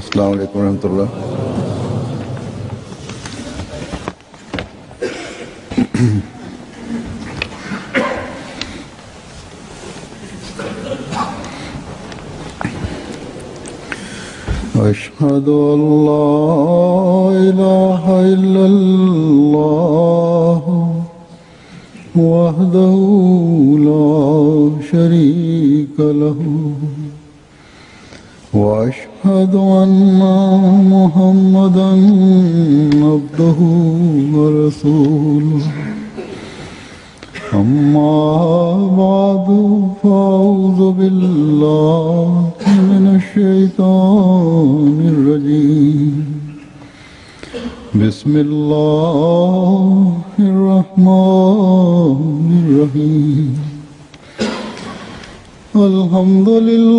അസ്സാം വലൈക്കും വരഹമുല്ല أشهد أن لا إله إلا الله وحده لا شريك له وأشهد أن محمدا عبده ورسوله أما بعد فأعوذ بالله من الشيطان الرجيم بسم الله الرحمن الرحيم الحمد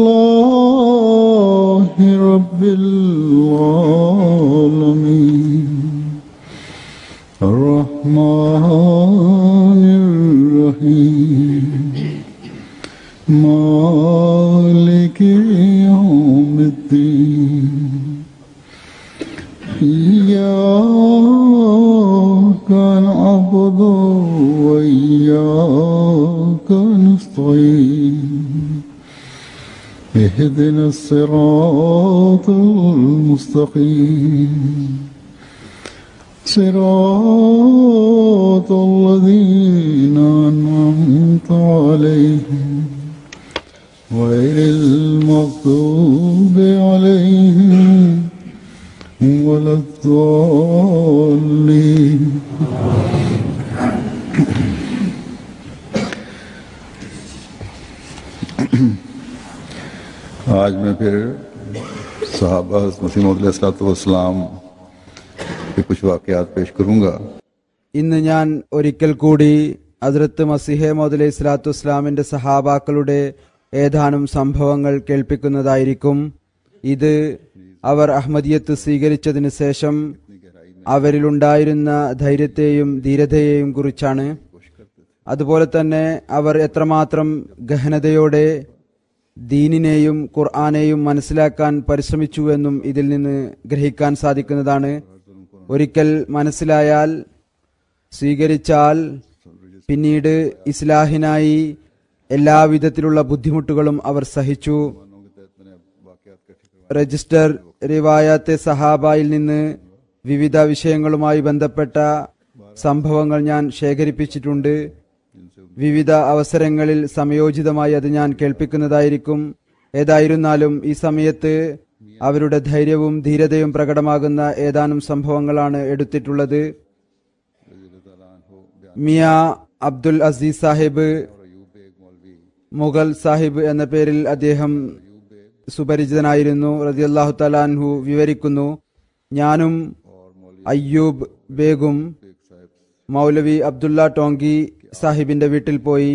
لله رب العالمين الرحمن الرحيم مالك يوم الدين إياك نعبد وإياك نستعين اهدنا الصراط المستقيم صراط الذين أنعمت عليهم غير المغضوب عليهم ولا الضالين आज मैं फिर साहबा मसीम के कुछ वाकयात पेश करूंगा ഇന്ന് ഞാൻ ഒരിക്കൽ കൂടി അതിർത്ത് മസിഹെ മോദ് ഇസ്ലാത്തു ഇസ്ലാമിന്റെ സഹാബാക്കളുടെ ഏതാനും സംഭവങ്ങൾ കേൾപ്പിക്കുന്നതായിരിക്കും ഇത് അവർ അഹമ്മദിയത്ത് സ്വീകരിച്ചതിന് ശേഷം അവരിലുണ്ടായിരുന്ന ധൈര്യത്തെയും ധീരതയെയും കുറിച്ചാണ് അതുപോലെ തന്നെ അവർ എത്രമാത്രം ഗഹനതയോടെ ദീനിനെയും ഖുർആാനെയും മനസ്സിലാക്കാൻ പരിശ്രമിച്ചു എന്നും ഇതിൽ നിന്ന് ഗ്രഹിക്കാൻ സാധിക്കുന്നതാണ് ഒരിക്കൽ മനസ്സിലായാൽ സ്വീകരിച്ചാൽ പിന്നീട് ഇസ്ലാഹിനായി എല്ലാവിധത്തിലുള്ള ബുദ്ധിമുട്ടുകളും അവർ സഹിച്ചു രജിസ്റ്റർ റിവായത്തെ സഹാബായിൽ നിന്ന് വിവിധ വിഷയങ്ങളുമായി ബന്ധപ്പെട്ട സംഭവങ്ങൾ ഞാൻ ശേഖരിപ്പിച്ചിട്ടുണ്ട് വിവിധ അവസരങ്ങളിൽ സമയോചിതമായി അത് ഞാൻ കേൾപ്പിക്കുന്നതായിരിക്കും ഏതായിരുന്നാലും ഈ സമയത്ത് അവരുടെ ധൈര്യവും ധീരതയും പ്രകടമാകുന്ന ഏതാനും സംഭവങ്ങളാണ് എടുത്തിട്ടുള്ളത് മിയ അബ്ദുൽ അസീസ് സാഹിബ് മുഗൾ സാഹിബ് എന്ന പേരിൽ അദ്ദേഹം സുപരിചിതനായിരുന്നു റതിയല്ലാഹു തലാൻഹു വിവരിക്കുന്നു ഞാനും അയ്യൂബ് ബേഗും മൗലവി അബ്ദുള്ള ടോങ്കി സാഹിബിന്റെ വീട്ടിൽ പോയി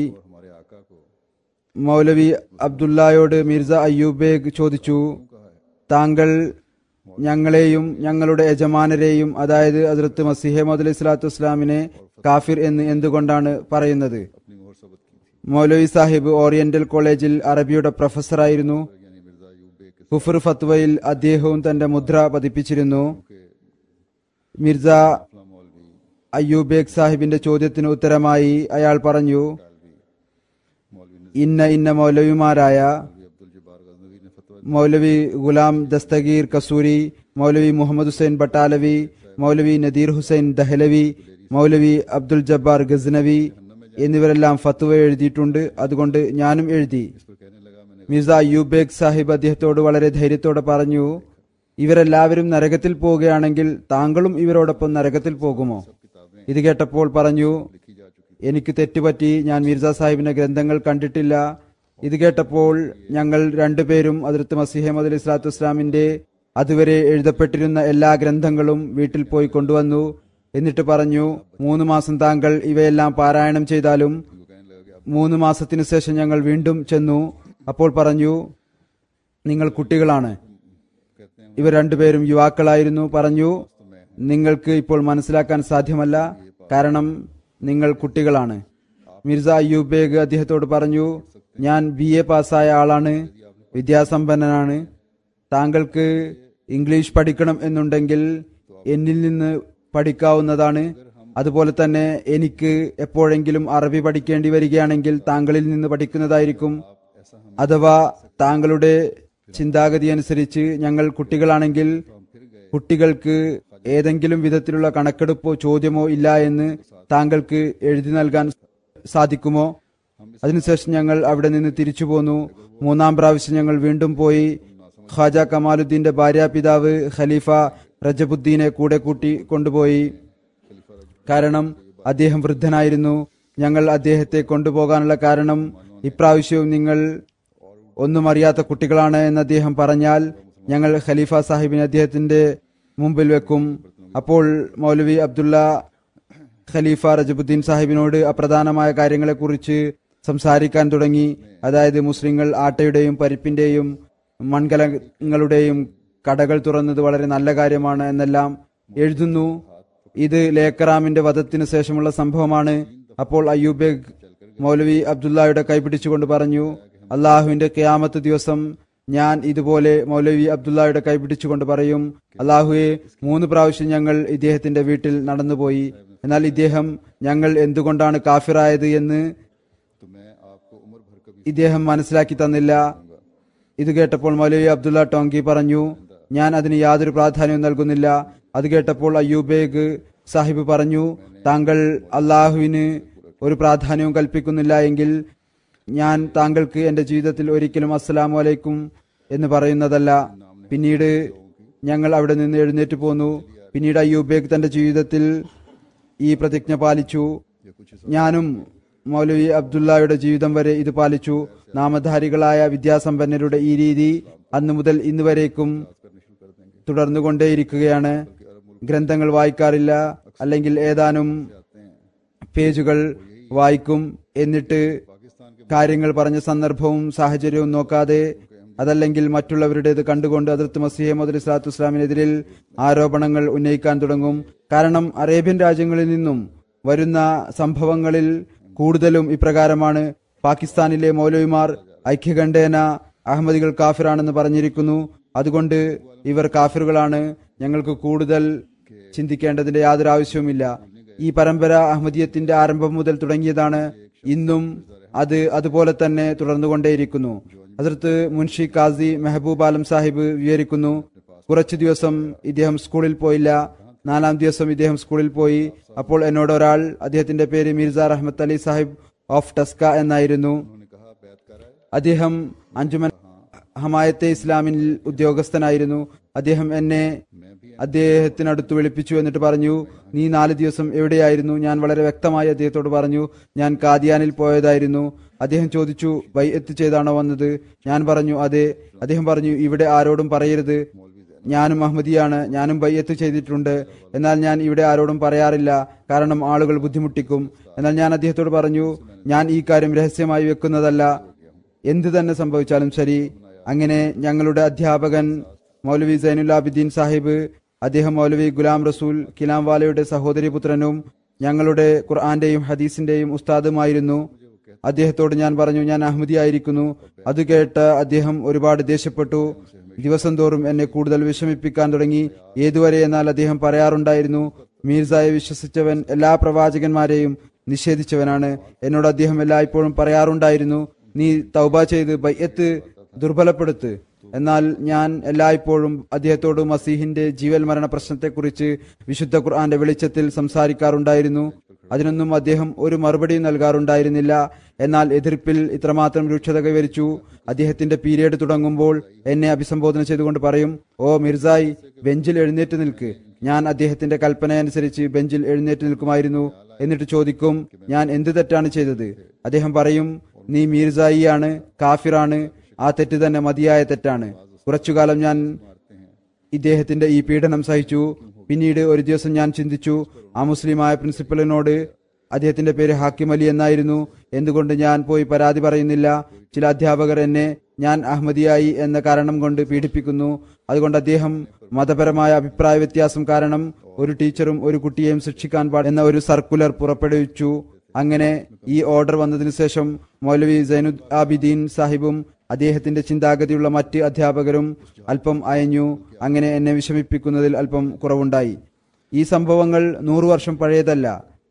മൗലവി അബ്ദുള്ളയോട് മിർസ അയ്യൂബ് ബേഗ് ചോദിച്ചു താങ്കൾ ഞങ്ങളെയും ഞങ്ങളുടെ യജമാനരെയും അതായത് അതിർത്ത് മസിഹെ മദ് ഇസ്ലാത്തു ഇസ്ലാമിനെ കാഫിർ എന്ന് എന്തുകൊണ്ടാണ് പറയുന്നത് മൗലവി സാഹിബ് ഓറിയന്റൽ കോളേജിൽ അറബിയുടെ പ്രൊഫസറായിരുന്നു കുഫർ ഫത്വയിൽ അദ്ദേഹവും തന്റെ മുദ്ര പതിപ്പിച്ചിരുന്നു മിർസ അയ്യൂബേഗ് സാഹിബിന്റെ ചോദ്യത്തിന് ഉത്തരമായി അയാൾ പറഞ്ഞു ഇന്ന ഇന്ന മൗലവിമാരായ മൗലവി ഗുലാം ദസ്തഗീർ കസൂരി മൗലവി മുഹമ്മദ് ഹുസൈൻ ബട്ടാലവി മൗലവി നദീർ ഹുസൈൻ ദഹലവി മൗലവി അബ്ദുൽ ജബ്ബാർ ഗസ്നവി എന്നിവരെല്ലാം ഫത്വ എഴുതിയിട്ടുണ്ട് അതുകൊണ്ട് ഞാനും എഴുതി മിർസ അയ്യൂബേഗ് സാഹിബ് അദ്ദേഹത്തോട് വളരെ ധൈര്യത്തോടെ പറഞ്ഞു ഇവരെല്ലാവരും നരകത്തിൽ പോവുകയാണെങ്കിൽ താങ്കളും ഇവരോടൊപ്പം നരകത്തിൽ പോകുമോ ഇത് കേട്ടപ്പോൾ പറഞ്ഞു എനിക്ക് തെറ്റുപറ്റി ഞാൻ മിർസ സാഹിബിന്റെ ഗ്രന്ഥങ്ങൾ കണ്ടിട്ടില്ല ഇത് കേട്ടപ്പോൾ ഞങ്ങൾ രണ്ടുപേരും അതിർത്ത് മസിഹമദ് അലി സ്വലാത്തു ഇസ്ലാമിന്റെ അതുവരെ എഴുതപ്പെട്ടിരുന്ന എല്ലാ ഗ്രന്ഥങ്ങളും വീട്ടിൽ പോയി കൊണ്ടുവന്നു എന്നിട്ട് പറഞ്ഞു മൂന്ന് മാസം താങ്കൾ ഇവയെല്ലാം പാരായണം ചെയ്താലും മൂന്ന് മാസത്തിനു ശേഷം ഞങ്ങൾ വീണ്ടും ചെന്നു അപ്പോൾ പറഞ്ഞു നിങ്ങൾ കുട്ടികളാണ് ഇവർ രണ്ടുപേരും യുവാക്കളായിരുന്നു പറഞ്ഞു നിങ്ങൾക്ക് ഇപ്പോൾ മനസ്സിലാക്കാൻ സാധ്യമല്ല കാരണം നിങ്ങൾ കുട്ടികളാണ് മിർസ അയ്യൂബ് ബേഗ് അദ്ദേഹത്തോട് പറഞ്ഞു ഞാൻ ബി എ പാസ്സായ ആളാണ് വിദ്യാസമ്പന്നനാണ് താങ്കൾക്ക് ഇംഗ്ലീഷ് പഠിക്കണം എന്നുണ്ടെങ്കിൽ എന്നിൽ നിന്ന് പഠിക്കാവുന്നതാണ് അതുപോലെ തന്നെ എനിക്ക് എപ്പോഴെങ്കിലും അറബി പഠിക്കേണ്ടി വരികയാണെങ്കിൽ താങ്കളിൽ നിന്ന് പഠിക്കുന്നതായിരിക്കും അഥവാ താങ്കളുടെ ചിന്താഗതി അനുസരിച്ച് ഞങ്ങൾ കുട്ടികളാണെങ്കിൽ കുട്ടികൾക്ക് ഏതെങ്കിലും വിധത്തിലുള്ള കണക്കെടുപ്പോ ചോദ്യമോ ഇല്ല എന്ന് താങ്കൾക്ക് എഴുതി നൽകാൻ സാധിക്കുമോ അതിനുശേഷം ഞങ്ങൾ അവിടെ നിന്ന് തിരിച്ചു പോന്നു മൂന്നാം പ്രാവശ്യം ഞങ്ങൾ വീണ്ടും പോയി ഖാജ കമാലുദ്ദീന്റെ ഭാര്യാപിതാവ് ഖലീഫ റജബുദ്ദീനെ കൂടെ കൂട്ടി കൊണ്ടുപോയി കാരണം അദ്ദേഹം വൃദ്ധനായിരുന്നു ഞങ്ങൾ അദ്ദേഹത്തെ കൊണ്ടുപോകാനുള്ള കാരണം ഇപ്രാവശ്യവും നിങ്ങൾ ഒന്നും അറിയാത്ത കുട്ടികളാണ് എന്ന് അദ്ദേഹം പറഞ്ഞാൽ ഞങ്ങൾ ഖലീഫ സാഹിബിനെ അദ്ദേഹത്തിന്റെ മുമ്പിൽ വെക്കും അപ്പോൾ മൗലവി അബ്ദുള്ള ഖലീഫ റജബുദ്ദീൻ സാഹിബിനോട് അപ്രധാനമായ കാര്യങ്ങളെക്കുറിച്ച് സംസാരിക്കാൻ തുടങ്ങി അതായത് മുസ്ലിങ്ങൾ ആട്ടയുടെയും പരിപ്പിന്റെയും മൺകലങ്ങളുടെയും കടകൾ തുറന്നത് വളരെ നല്ല കാര്യമാണ് എന്നെല്ലാം എഴുതുന്നു ഇത് ലേക്കറാമിന്റെ വധത്തിന് ശേഷമുള്ള സംഭവമാണ് അപ്പോൾ അയ്യൂബേഗ് മൗലവി അബ്ദുള്ളയുടെ കൈപിടിച്ചുകൊണ്ട് പറഞ്ഞു അള്ളാഹുവിന്റെ ക്യാമത്ത് ദിവസം ഞാൻ ഇതുപോലെ മൗലവി അബ്ദുള്ളയുടെ കൈപിടിച്ചുകൊണ്ട് പറയും അള്ളാഹുവെ മൂന്ന് പ്രാവശ്യം ഞങ്ങൾ ഇദ്ദേഹത്തിന്റെ വീട്ടിൽ നടന്നുപോയി എന്നാൽ ഇദ്ദേഹം ഞങ്ങൾ എന്തുകൊണ്ടാണ് കാഫിറായത് എന്ന് तो मैं आपको उम्र भर कभी ഇദ്ദേഹം മനസ്സിലാക്കി തന്നില്ല ഇത് കേട്ടപ്പോൾ മൗലവി അബ്ദുള്ള ടോങ്കി പറഞ്ഞു ഞാൻ അതിന് യാതൊരു പ്രാധാന്യവും നൽകുന്നില്ല അത് കേട്ടപ്പോൾ അയ്യൂബേഗ് സാഹിബ് പറഞ്ഞു താങ്കൾ അള്ളാഹുവിന് ഒരു പ്രാധാന്യവും കൽപ്പിക്കുന്നില്ല എങ്കിൽ ഞാൻ താങ്കൾക്ക് എന്റെ ജീവിതത്തിൽ ഒരിക്കലും അസ്സലാമു അലൈക്കും എന്ന് പറയുന്നതല്ല പിന്നീട് ഞങ്ങൾ അവിടെ നിന്ന് എഴുന്നേറ്റ് പോന്നു പിന്നീട് അയ്യൂബേഗ് തന്റെ ജീവിതത്തിൽ ഈ പ്രതിജ്ഞ പാലിച്ചു ഞാനും മൗലവി അബ്ദുള്ളയുടെ ജീവിതം വരെ ഇത് പാലിച്ചു നാമധാരികളായ വിദ്യാസമ്പന്നരുടെ ഈ രീതി അന്നു മുതൽ ഇന്ന് വരേക്കും തുടർന്നുകൊണ്ടേയിരിക്കുകയാണ് ഗ്രന്ഥങ്ങൾ വായിക്കാറില്ല അല്ലെങ്കിൽ ഏതാനും പേജുകൾ വായിക്കും എന്നിട്ട് കാര്യങ്ങൾ പറഞ്ഞ സന്ദർഭവും സാഹചര്യവും നോക്കാതെ അതല്ലെങ്കിൽ മറ്റുള്ളവരുടേത് കണ്ടുകൊണ്ട് അതിർത്ത് മസീഹ മുതൽ ഇസ്ലാത്തു ഇസ്ലാമിനെതിരിൽ ആരോപണങ്ങൾ ഉന്നയിക്കാൻ തുടങ്ങും കാരണം അറേബ്യൻ രാജ്യങ്ങളിൽ നിന്നും വരുന്ന സംഭവങ്ങളിൽ കൂടുതലും ഇപ്രകാരമാണ് പാകിസ്ഥാനിലെ മൗലവിമാർ ഐക്യകണ്ഠേന അഹമ്മദികൾ കാഫിറാണെന്ന് പറഞ്ഞിരിക്കുന്നു അതുകൊണ്ട് ഇവർ കാഫിറുകളാണ് ഞങ്ങൾക്ക് കൂടുതൽ ചിന്തിക്കേണ്ടതിന്റെ യാതൊരു ആവശ്യവുമില്ല ഈ പരമ്പര അഹമ്മദിയത്തിന്റെ ആരംഭം മുതൽ തുടങ്ങിയതാണ് ഇന്നും അത് അതുപോലെ തന്നെ തുടർന്നുകൊണ്ടേയിരിക്കുന്നു അതിർത്ത് മുൻഷി കാസി മെഹബൂബ് ആലം സാഹിബ് വിവരിക്കുന്നു കുറച്ചു ദിവസം ഇദ്ദേഹം സ്കൂളിൽ പോയില്ല നാലാം ദിവസം ഇദ്ദേഹം സ്കൂളിൽ പോയി അപ്പോൾ എന്നോട് ഒരാൾ അദ്ദേഹത്തിന്റെ പേര് മിർസ റഹ്മത്ത് അലി സാഹിബ് ഓഫ് ടസ്ക എന്നായിരുന്നു അദ്ദേഹം അഞ്ചുമൻ ഹമായത്തെ ഇസ്ലാമിൽ ഉദ്യോഗസ്ഥനായിരുന്നു അദ്ദേഹം എന്നെ അദ്ദേഹത്തിനടുത്ത് വിളിപ്പിച്ചു എന്നിട്ട് പറഞ്ഞു നീ നാല് ദിവസം എവിടെയായിരുന്നു ഞാൻ വളരെ വ്യക്തമായി അദ്ദേഹത്തോട് പറഞ്ഞു ഞാൻ കാദിയാനിൽ പോയതായിരുന്നു അദ്ദേഹം ചോദിച്ചു ബൈഅത്ത് ചെയ്താണോ വന്നത് ഞാൻ പറഞ്ഞു അതെ അദ്ദേഹം പറഞ്ഞു ഇവിടെ ആരോടും പറയരുത് ഞാനും അഹമ്മദിയാണ് ഞാനും ബയ്യത്ത് ചെയ്തിട്ടുണ്ട് എന്നാൽ ഞാൻ ഇവിടെ ആരോടും പറയാറില്ല കാരണം ആളുകൾ ബുദ്ധിമുട്ടിക്കും എന്നാൽ ഞാൻ അദ്ദേഹത്തോട് പറഞ്ഞു ഞാൻ ഈ കാര്യം രഹസ്യമായി വെക്കുന്നതല്ല എന്ത് തന്നെ സംഭവിച്ചാലും ശരി അങ്ങനെ ഞങ്ങളുടെ അധ്യാപകൻ മൗലവി സൈനുലാബിദ്ദീൻ സാഹിബ് അദ്ദേഹം മൗലവി ഗുലാം റസൂൽ കിലാംവാലയുടെ സഹോദരി പുത്രനും ഞങ്ങളുടെ ഖുർആന്റെയും ഹദീസിന്റെയും ഉസ്താദുമായിരുന്നു അദ്ദേഹത്തോട് ഞാൻ പറഞ്ഞു ഞാൻ അഹമ്മദി ആയിരിക്കുന്നു അത് കേട്ട് അദ്ദേഹം ഒരുപാട് ദേഷ്യപ്പെട്ടു ദിവസം തോറും എന്നെ കൂടുതൽ വിഷമിപ്പിക്കാൻ തുടങ്ങി ഏതുവരെ എന്നാൽ അദ്ദേഹം പറയാറുണ്ടായിരുന്നു മീർസായെ വിശ്വസിച്ചവൻ എല്ലാ പ്രവാചകന്മാരെയും നിഷേധിച്ചവനാണ് എന്നോട് അദ്ദേഹം എല്ലായ്പ്പോഴും പറയാറുണ്ടായിരുന്നു നീ തൗബ ചെയ്ത് ബയ്യത്ത് ദുർബലപ്പെടുത്ത് എന്നാൽ ഞാൻ എല്ലായ്പ്പോഴും അദ്ദേഹത്തോട് മസീഹിന്റെ ജീവൽ മരണ പ്രശ്നത്തെക്കുറിച്ച് വിശുദ്ധ ഖുർആന്റെ വെളിച്ചത്തിൽ സംസാരിക്കാറുണ്ടായിരുന്നു അതിനൊന്നും അദ്ദേഹം ഒരു മറുപടിയും നൽകാറുണ്ടായിരുന്നില്ല എന്നാൽ എതിർപ്പിൽ ഇത്രമാത്രം രൂക്ഷത കൈവരിച്ചു അദ്ദേഹത്തിന്റെ പീരിയഡ് തുടങ്ങുമ്പോൾ എന്നെ അഭിസംബോധന ചെയ്തുകൊണ്ട് പറയും ഓ മിർസായി ബെഞ്ചിൽ എഴുന്നേറ്റ് നിൽക്ക് ഞാൻ അദ്ദേഹത്തിന്റെ കൽപ്പനയനുസരിച്ച് ബെഞ്ചിൽ എഴുന്നേറ്റ് നിൽക്കുമായിരുന്നു എന്നിട്ട് ചോദിക്കും ഞാൻ എന്ത് തെറ്റാണ് ചെയ്തത് അദ്ദേഹം പറയും നീ മീർസായിയാണ് കാഫിറാണ് ആ തെറ്റ് തന്നെ മതിയായ തെറ്റാണ് കുറച്ചുകാലം ഞാൻ ഇദ്ദേഹത്തിന്റെ ഈ പീഡനം സഹിച്ചു പിന്നീട് ഒരു ദിവസം ഞാൻ ചിന്തിച്ചു ആ മുസ്ലിമായ പ്രിൻസിപ്പലിനോട് അദ്ദേഹത്തിന്റെ പേര് ഹാക്കിം അലി എന്നായിരുന്നു എന്തുകൊണ്ട് ഞാൻ പോയി പരാതി പറയുന്നില്ല ചില അധ്യാപകർ എന്നെ ഞാൻ അഹമ്മദിയായി എന്ന കാരണം കൊണ്ട് പീഡിപ്പിക്കുന്നു അതുകൊണ്ട് അദ്ദേഹം മതപരമായ അഭിപ്രായ വ്യത്യാസം കാരണം ഒരു ടീച്ചറും ഒരു കുട്ടിയെയും ശിക്ഷിക്കാൻ പാടില്ല എന്ന ഒരു സർക്കുലർ പുറപ്പെടുവിച്ചു അങ്ങനെ ഈ ഓർഡർ വന്നതിനു ശേഷം മൗലവി സൈനു ആബിദീൻ സാഹിബും അദ്ദേഹത്തിന്റെ ചിന്താഗതിയുള്ള മറ്റ് അധ്യാപകരും അല്പം അയഞ്ഞു അങ്ങനെ എന്നെ വിഷമിപ്പിക്കുന്നതിൽ അല്പം കുറവുണ്ടായി ഈ സംഭവങ്ങൾ നൂറു വർഷം പഴയതല്ല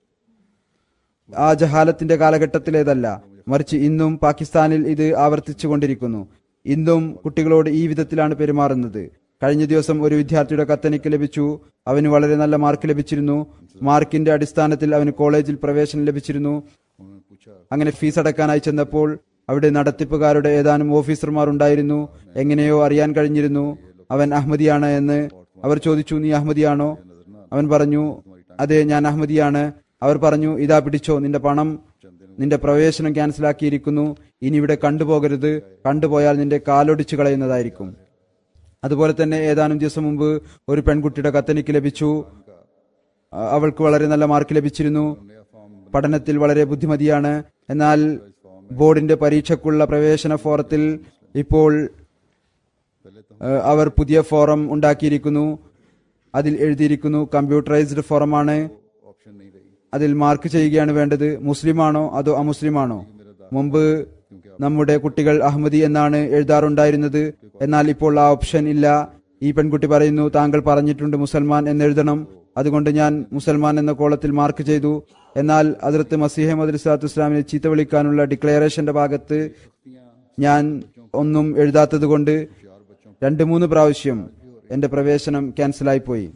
ആ ജഹാലത്തിന്റെ കാലഘട്ടത്തിലേതല്ല മറിച്ച് ഇന്നും പാകിസ്ഥാനിൽ ഇത് ആവർത്തിച്ചു കൊണ്ടിരിക്കുന്നു ഇന്നും കുട്ടികളോട് ഈ വിധത്തിലാണ് പെരുമാറുന്നത് കഴിഞ്ഞ ദിവസം ഒരു വിദ്യാർത്ഥിയുടെ കത്തെനിക്ക് ലഭിച്ചു അവന് വളരെ നല്ല മാർക്ക് ലഭിച്ചിരുന്നു മാർക്കിന്റെ അടിസ്ഥാനത്തിൽ അവന് കോളേജിൽ പ്രവേശനം ലഭിച്ചിരുന്നു उन्होंने पूछा അങ്ങനെ ഫീസ് അടക്കാനായി ചെന്നപ്പോൾ അവിടെ നടത്തിപ്പുകാരുടെ ഏതാനും ഓഫീസർമാർ ഉണ്ടായിരുന്നു എങ്ങനെയോ അറിയാൻ കഴിഞ്ഞിരുന്നു അവൻ അഹമ്മദിയാണ് എന്ന് അവർ ചോദിച്ചു നീ അഹമ്മദിയാണോ അവൻ പറഞ്ഞു അതെ ഞാൻ അഹമ്മദിയാണ് അവർ പറഞ്ഞു ഇതാ പിടിച്ചോ നിന്റെ പണം നിന്റെ പ്രവേശനം ക്യാൻസലാക്കിയിരിക്കുന്നു ഇനി ഇവിടെ കണ്ടുപോകരുത് കണ്ടുപോയാൽ നിന്റെ കാലൊടിച്ചു കളയുന്നതായിരിക്കും അതുപോലെ തന്നെ ഏതാനും ദിവസം മുമ്പ് ഒരു പെൺകുട്ടിയുടെ കത്തെനിക്ക് ലഭിച്ചു അ- അവൾക്ക് വളരെ നല്ല മാർക്ക് ലഭിച്ചിരുന്നു പഠനത്തിൽ വളരെ ബുദ്ധിമതിയാണ് എന്നാൽ ബോർഡിന്റെ പരീക്ഷയ്ക്കുള്ള പ്രവേശന ഫോറത്തിൽ ഇപ്പോൾ ഏഹ്, അവർ പുതിയ ഫോറം ഉണ്ടാക്കിയിരിക്കുന്നു അതിൽ എഴുതിയിരിക്കുന്നു കമ്പ്യൂട്ടറൈസ്ഡ് ഫോറമാണ് ऑप्शन नहीं रही അതിൽ മാർക്ക് ചെയ്യുകയാണ് വേണ്ടത് മുസ്ലിമാണോ അതോ അമുസ്ലിമാണോ മുമ്പ് നമ്മുടെ കുട്ടികൾ അഹമ്മദി എന്നാണ് എഴുതാറുണ്ടായിരുന്നത് എന്നാൽ ഇപ്പോൾ ആ ഓപ്ഷൻ ഇല്ല ഈ പെൺകുട്ടി പറയുന്നു താങ്കൾ പറഞ്ഞിട്ടുണ്ട് മുസൽമാൻ എന്നെഴുതണം അതുകൊണ്ട് ഞാൻ മുസൽമാൻ എന്ന കോളത്തിൽ മാർക്ക് ചെയ്തു എന്നാൽ അതിർത്ത് മസീഹ മദ് ഇസ്ലാത്തു ഇസ്ലാമിനെ ചീത്ത വിളിക്കാനുള്ള ഡിക്ലറേഷന്റെ ഭാഗത്ത് ഞാൻ ഒന്നും എഴുതാത്തത് കൊണ്ട് രണ്ട് മൂന്ന് പ്രാവശ്യം എന്റെ പ്രവേശനം ക്യാൻസലായിപ്പോയി